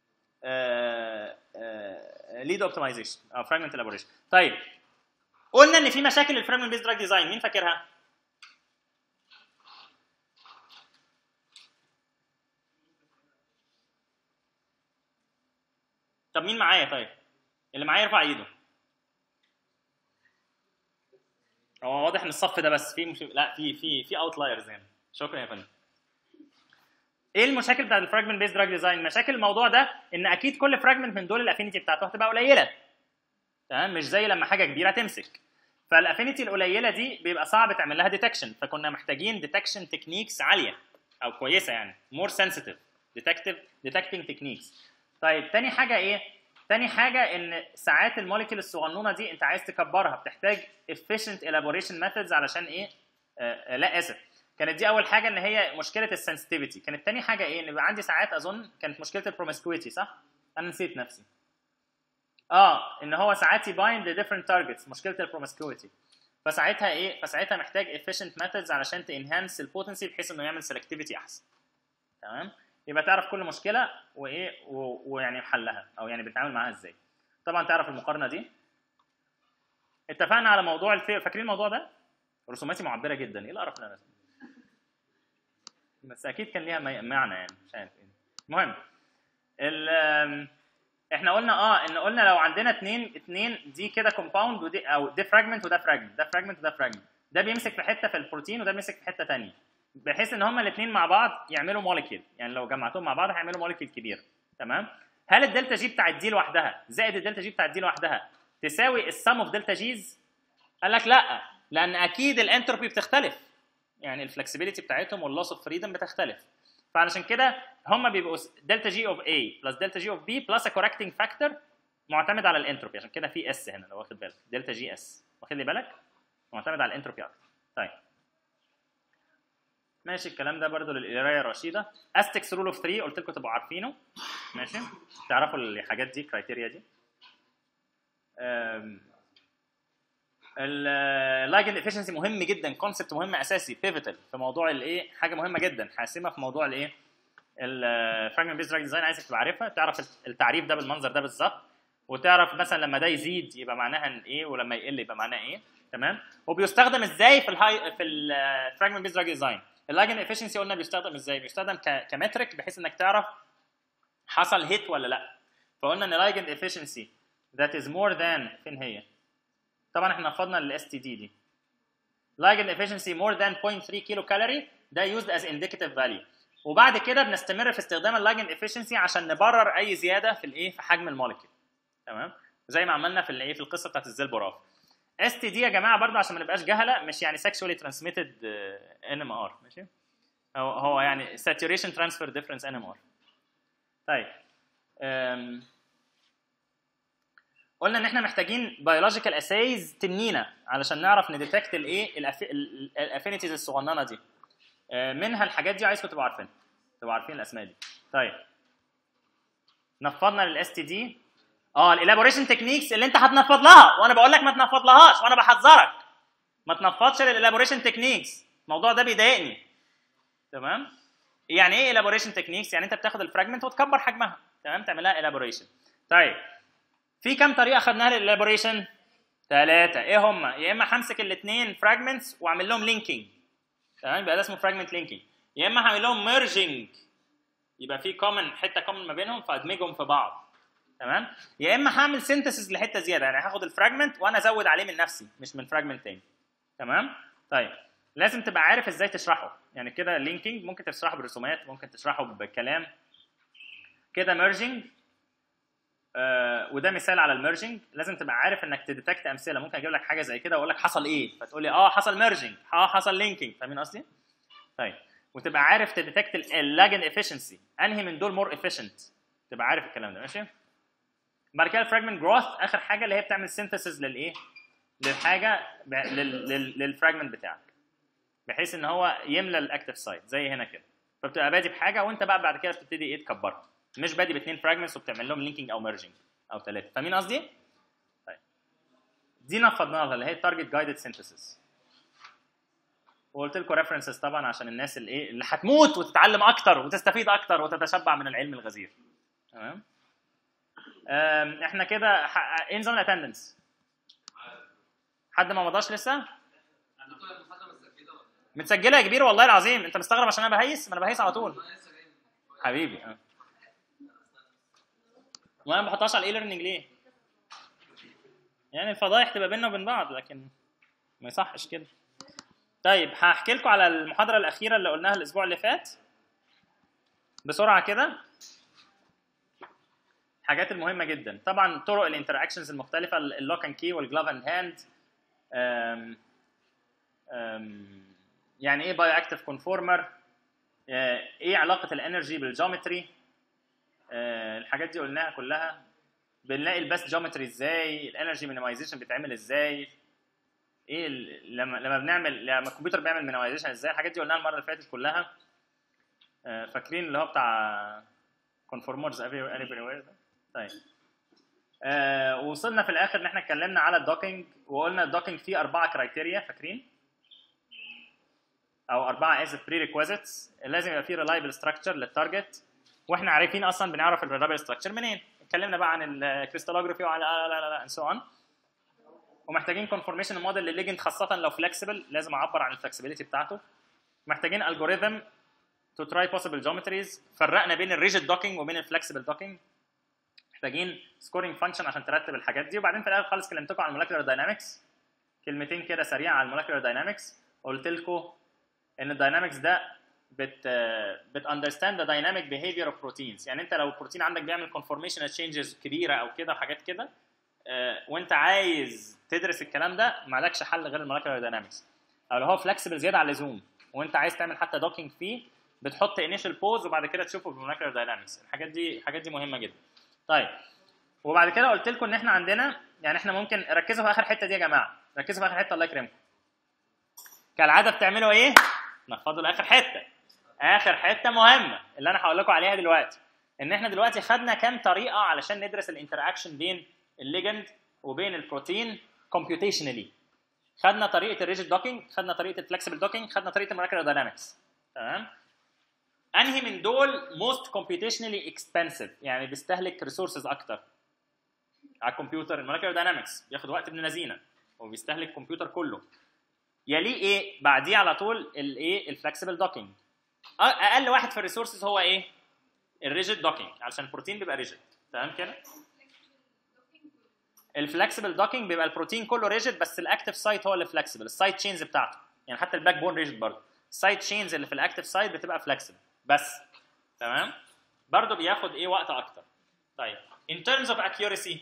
ليد اوبتمايزيشن او فراجمنت الابوريشن طيب قلنا ان في مشاكل الفراجمنت بيز دراج ديزاين مين فاكرها؟ طب مين معايا طيب؟ اللي معايا يرفع ايده. هو واضح ان الصف ده بس في مش... لا في في في اوتلايرز هنا. شكرا يا فندم. ايه المشاكل بتاعت الفراجمنت بيز دراج ديزاين؟ مشاكل الموضوع ده ان اكيد كل فراجمنت من دول الافينيتي بتاعته هتبقى قليله. تمام مش زي لما حاجه كبيره تمسك. فالافينيتي القليله دي بيبقى صعب تعمل لها ديتكشن فكنا محتاجين ديتكشن تكنيكس عاليه او كويسه يعني مور سنسيتيف ديتكتيف ديتكتنج تكنيكس طيب تاني حاجه ايه تاني حاجه ان ساعات الموليكيول الصغنونه دي انت عايز تكبرها بتحتاج efficient elaboration methods علشان ايه آه آه، لا اسف كانت دي اول حاجه ان هي مشكله السنسيتيفيتي كانت تاني حاجه ايه ان يبقى عندي ساعات اظن كانت مشكله البرومسكويتي صح انا نسيت نفسي اه ان هو ساعات يبايند لديفرنت تارجتس مشكله البرومسكويتي فساعتها ايه فساعتها محتاج efficient methods علشان تنهانس البوتنسي بحيث انه يعمل selectivity احسن تمام يبقى تعرف كل مشكله وايه و- ويعني حلها او يعني بتتعامل معاها ازاي طبعا تعرف المقارنه دي اتفقنا على موضوع الفي... فاكرين الموضوع ده رسوماتي معبره جدا ايه القرف اللي انا بس اكيد كان ليها مي- معنى يعني مش عارف ايه المهم ال... آم، احنا قلنا اه ان قلنا لو عندنا اتنين اتنين دي كده كومباوند ودي او ده فراجمنت وده فراجمنت ده فراجمنت وده فراجمنت ده بيمسك في حته في البروتين وده بيمسك في حته ثانيه بحيث ان هما الاثنين مع بعض يعملوا موليكيول يعني لو جمعتهم مع بعض هيعملوا موليكيول كبير تمام هل الدلتا جي بتاعت دي لوحدها زائد الدلتا جي بتاعت دي لوحدها تساوي السم اوف دلتا جيز قال لك لا لان اكيد الانتروبي بتختلف يعني الفلكسبيليتي بتاعتهم واللوس اوف فريدم بتختلف فعلشان كده هم بيبقوا دلتا جي اوف A بلس دلتا جي اوف B بلس كوركتنج فاكتور معتمد على الانتروبي عشان كده في اس هنا لو واخد بالك دلتا جي اس واخد لي بالك معتمد على الانتروبي اكتر طيب ماشي الكلام ده برضو للقرايه الرشيده استكس رول اوف 3 قلت لكم تبقوا عارفينه ماشي تعرفوا الحاجات دي الكرايتيريا دي اللايجند افشنسي مهم جدا كونسبت مهم اساسي بيفيتال في موضوع الايه حاجه مهمه جدا حاسمه في موضوع الايه الفراجمنت بيز دراج ديزاين عايزك تبقى عارفها تعرف التعريف ده بالمنظر ده بالظبط وتعرف مثلا لما ده يزيد يبقى معناها ان ايه ولما يقل يبقى معناها ايه تمام وبيستخدم ازاي في الهاي في الفراجمنت بيز دراج ديزاين اللاجن افشنسي قلنا بيستخدم ازاي بيستخدم كمترك بحيث انك تعرف حصل هيت ولا لا فقلنا ان لايجند افشنسي that is more than فين هي طبعا احنا نفضنا الاس تي دي دي ligand efficiency more than 0.3 كيلو كالوري ده used as indicative value وبعد كده بنستمر في استخدام اللايجند efficiency عشان نبرر اي زياده في الايه في حجم المولكيول تمام زي ما عملنا في الايه في القصه بتاعت الزيل براف اس تي دي يا جماعه برضه عشان ما نبقاش جهله مش يعني sexually transmitted ان ام ار ماشي هو هو يعني saturation transfer difference ان ام ار طيب أم. قلنا ان احنا محتاجين بيولوجيكال اسايز تنينا علشان نعرف نديتكت الايه الافينيتيز الصغننه دي منها الحاجات دي عايزكم تبقوا عارفينها تبقوا عارفين الاسماء دي طيب نفضنا للاس تي دي اه الالابوريشن تكنيكس اللي انت هتنفض لها وانا بقول لك ما تنفض لهاش وانا بحذرك ما تنفضش للالابوريشن تكنيكس الموضوع ده بيضايقني تمام يعني ايه الابوريشن تكنيكس يعني انت بتاخد الفراجمنت وتكبر حجمها تمام تعملها الابوريشن طيب في كام طريقه خدناها للالابوريشن ثلاثه ايه هم يا اما همسك الاثنين فراجمنتس واعمل لهم لينكينج تمام يبقى ده اسمه فراجمنت لينكينج يا اما هعمل لهم ميرجنج يبقى في كومن حته كومن ما بينهم فادمجهم في بعض تمام يا اما هعمل سينثيسيس لحته زياده يعني هاخد الفراجمنت وانا ازود عليه من نفسي مش من فراجمنت تاني تمام طيب لازم تبقى عارف ازاي تشرحه يعني كده لينكينج ممكن تشرحه برسومات ممكن تشرحه بكلام كده ميرجنج آه وده مثال على الميرجنج لازم تبقى عارف انك تديتكت امثله ممكن اجيب لك حاجه زي كده واقول لك حصل ايه فتقول لي اه حصل ميرجنج اه حصل لينكينج فاهمين قصدي طيب وتبقى عارف تديتكت اللاجن افشنسي انهي من دول مور افيشنت تبقى عارف الكلام ده ماشي بعد كده الفراجمنت جروث اخر حاجه اللي هي بتعمل سينثيسيس للايه للحاجه للفراجمنت بتاعك بحيث ان هو يملى الاكتف سايت زي هنا كده فبتبقى بادي بحاجه وانت بقى بعد كده بتبتدي ايه تكبرها مش بادي باثنين فراجمنتس وبتعمل لهم لينكينج او ميرجنج او ثلاثه فاهمين قصدي؟ طيب دي نفضناها اللي هي تارجت جايدد سينثيسيس وقلت لكم ريفرنسز طبعا عشان الناس اللي ايه اللي هتموت وتتعلم اكتر وتستفيد اكتر وتتشبع من العلم الغزير تمام احنا كده ايه نظام الاتندنس؟ حد ما مضاش لسه؟ متسجله يا كبير والله العظيم انت مستغرب عشان انا بهيس ما انا بهيس على طول حبيبي اه وانا ما بحطهاش على الاي ليرنينج ليه؟ يعني الفضايح تبقى بيننا وبين بعض لكن ما يصحش كده طيب هحكي لكم على المحاضره الاخيره اللي قلناها الاسبوع اللي فات بسرعه كده الحاجات المهمه جدا طبعا طرق الانتراكشنز المختلفه اللوك اند كي والجلاف اند هاند يعني ايه بايو اكتيف كونفورمر ايه علاقه الانرجي بالجيومتري الحاجات دي قلناها كلها بنلاقي الباست جيومتري ازاي الانرجي مينيمايزيشن بيتعمل ازاي ايه لما لما بنعمل لما الكمبيوتر بيعمل مينيمايزيشن ازاي الحاجات دي قلناها المره اللي فاتت كلها فاكرين اللي هو بتاع كونفورمرز اني ده طيب آه وصلنا في الاخر ان احنا اتكلمنا على الدوكينج وقلنا الدوكينج فيه اربعه كرايتيريا فاكرين او اربعه از بري ريكويزيتس لازم يبقى فيه ريلايبل ستراكشر للتارجت واحنا عارفين اصلا بنعرف الريلايبل ستراكشر منين اتكلمنا بقى عن الكريستالوجرافي وعلى لا لا لا اند سو اون ومحتاجين كونفورميشن موديل للليجند خاصه لو فلكسبل لازم اعبر عن الفلكسبيليتي بتاعته محتاجين الجوريثم تو تراي بوسيبل جيومتريز فرقنا بين الريجيد دوكينج وبين الفلكسبل دوكينج محتاجين سكورينج فانكشن عشان ترتب الحاجات دي وبعدين في الاخر خالص كلمتكم عن المولكيولر داينامكس كلمتين كده سريعه عن المولكيولر داينامكس قلت لكم ان الداينامكس ده بت بت understand the dynamic behavior of proteins يعني انت لو البروتين عندك بيعمل conformational changes كبيره او كده وحاجات كده وانت عايز تدرس الكلام ده مالكش حل غير المولكيولر داينامكس او لو هو فلكسبل زياده عن اللزوم وانت عايز تعمل حتى دوكينج فيه بتحط انيشال بوز وبعد كده تشوفه بالمولكيولر داينامكس الحاجات دي الحاجات دي مهمه جدا طيب وبعد كده قلت لكم ان احنا عندنا يعني احنا ممكن ركزوا في اخر حته دي يا جماعه ركزوا في اخر حته الله يكرمكم كالعاده بتعملوا ايه نفضوا لاخر حته اخر حته مهمه اللي انا هقول لكم عليها دلوقتي ان احنا دلوقتي خدنا كام طريقه علشان ندرس الانتراكشن بين الليجند وبين البروتين كومبيوتيشنالي خدنا طريقه الريجيد دوكينج خدنا طريقه الفلكسبل دوكينج خدنا طريقه المولكيولر داينامكس تمام انهي من دول موست كومبيوتيشنالي اكسبنسيف يعني بيستهلك ريسورسز اكتر على الكمبيوتر المولكيولر داينامكس بياخد وقت ابن لذينه وبيستهلك الكمبيوتر كله يليه ايه بعديه على طول الايه الفلكسبل دوكينج اقل واحد في الريسورسز هو ايه الريجيد دوكينج علشان البروتين بيبقى ريجيد تمام كده الفلكسبل دوكينج بيبقى البروتين كله ريجيد بس الاكتف سايت هو اللي فلكسبل السايد تشينز بتاعته يعني حتى الباك بون ريجيد برضه السايد تشينز اللي في الاكتف سايت بتبقى فلكسبل بس تمام برضه بياخد ايه وقت اكتر طيب in terms of accuracy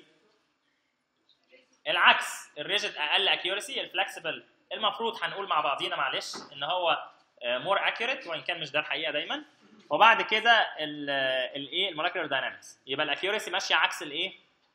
العكس الريجيد اقل accuracy الفلكسبل المفروض هنقول مع بعضينا معلش ان هو مور اكيوريت وان كان مش ده الحقيقه دايما وبعد كده الايه المولكيولر داينامكس يبقى الاكيوريسي ماشيه عكس الايه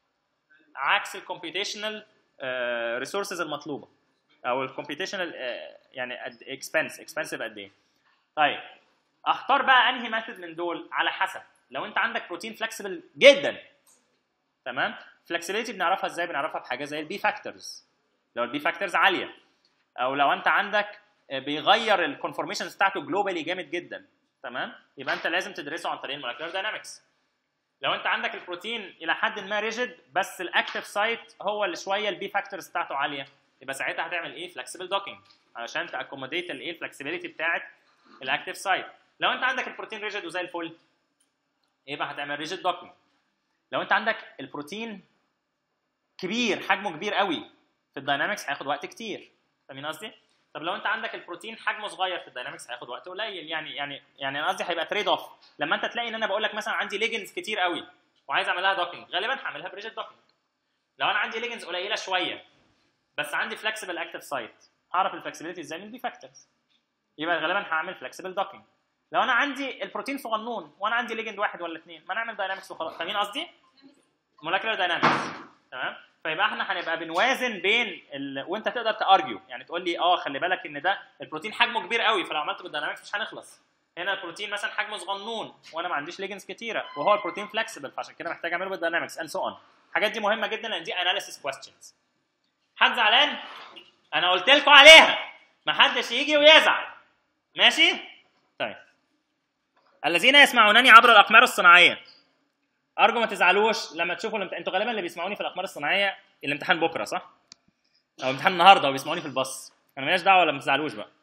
عكس الكمبيوتيشنال ريسورسز المطلوبه او الكمبيوتيشنال يعني اكسبنس اكسبنسيف قد ايه طيب اختار بقى انهي ميثود من دول على حسب لو انت عندك بروتين فلكسبل جدا تمام فلكسبيليتي بنعرفها ازاي بنعرفها بحاجه زي البي فاكتورز لو البي فاكتورز عاليه او لو انت عندك بيغير الكونفورميشنز بتاعته جلوبالي جامد جدا تمام يبقى انت لازم تدرسه عن طريق المولكيولر داينامكس لو انت عندك البروتين الى حد ما ريجيد بس الاكتف سايت هو اللي شويه البي فاكتورز بتاعته عاليه يبقى ساعتها هتعمل ايه فلكسبل دوكينج علشان تاكوموديت الايه الفلكسبيليتي بتاعت الاكتف سايت لو انت عندك البروتين ريجيد وزي الفل يبقى هتعمل ريجيد دوكينج لو انت عندك البروتين كبير حجمه كبير قوي في الداينامكس هياخد وقت كتير فاهمين قصدي؟ طب لو انت عندك البروتين حجمه صغير في الداينامكس هياخد وقت قليل يعني يعني يعني انا قصدي هيبقى تريد اوف لما انت تلاقي ان انا بقول لك مثلا عندي ليجنز كتير قوي وعايز اعمل لها دوكينج غالبا هعملها بريجيد دوكينج لو انا عندي ليجنز قليله شويه بس عندي فلكسبل اكتف سايت هعرف الفلكسبيليتي ازاي من دي فاكتورز يبقى غالبا هعمل فلكسبل دوكينج لو انا عندي البروتين صغنون وانا عندي ليجند واحد ولا اثنين ما نعمل داينامكس وخلاص فاهمين قصدي؟ مولكيولر داينامكس تمام فيبقى احنا هنبقى بنوازن بين ال... وانت تقدر تارجيو يعني تقول لي اه خلي بالك ان ده البروتين حجمه كبير قوي فلو عملته بالداينامكس مش هنخلص هنا البروتين مثلا حجمه صغنون وانا ما عنديش ليجنز كتيره وهو البروتين فلكسبل فعشان كده محتاج اعمله بالداينامكس اند سو اون الحاجات دي مهمه جدا لان دي اناليسيس كويستشنز حد زعلان انا قلت لكم عليها ما حدش يجي ويزعل ماشي طيب الذين يسمعونني عبر الاقمار الصناعيه ارجو ما تزعلوش لما تشوفوا الامت... انتوا غالبا اللي بيسمعوني في الاقمار الصناعيه الامتحان بكره صح؟ او امتحان النهارده وبيسمعوني في الباص انا ماليش دعوه ولا ما تزعلوش بقى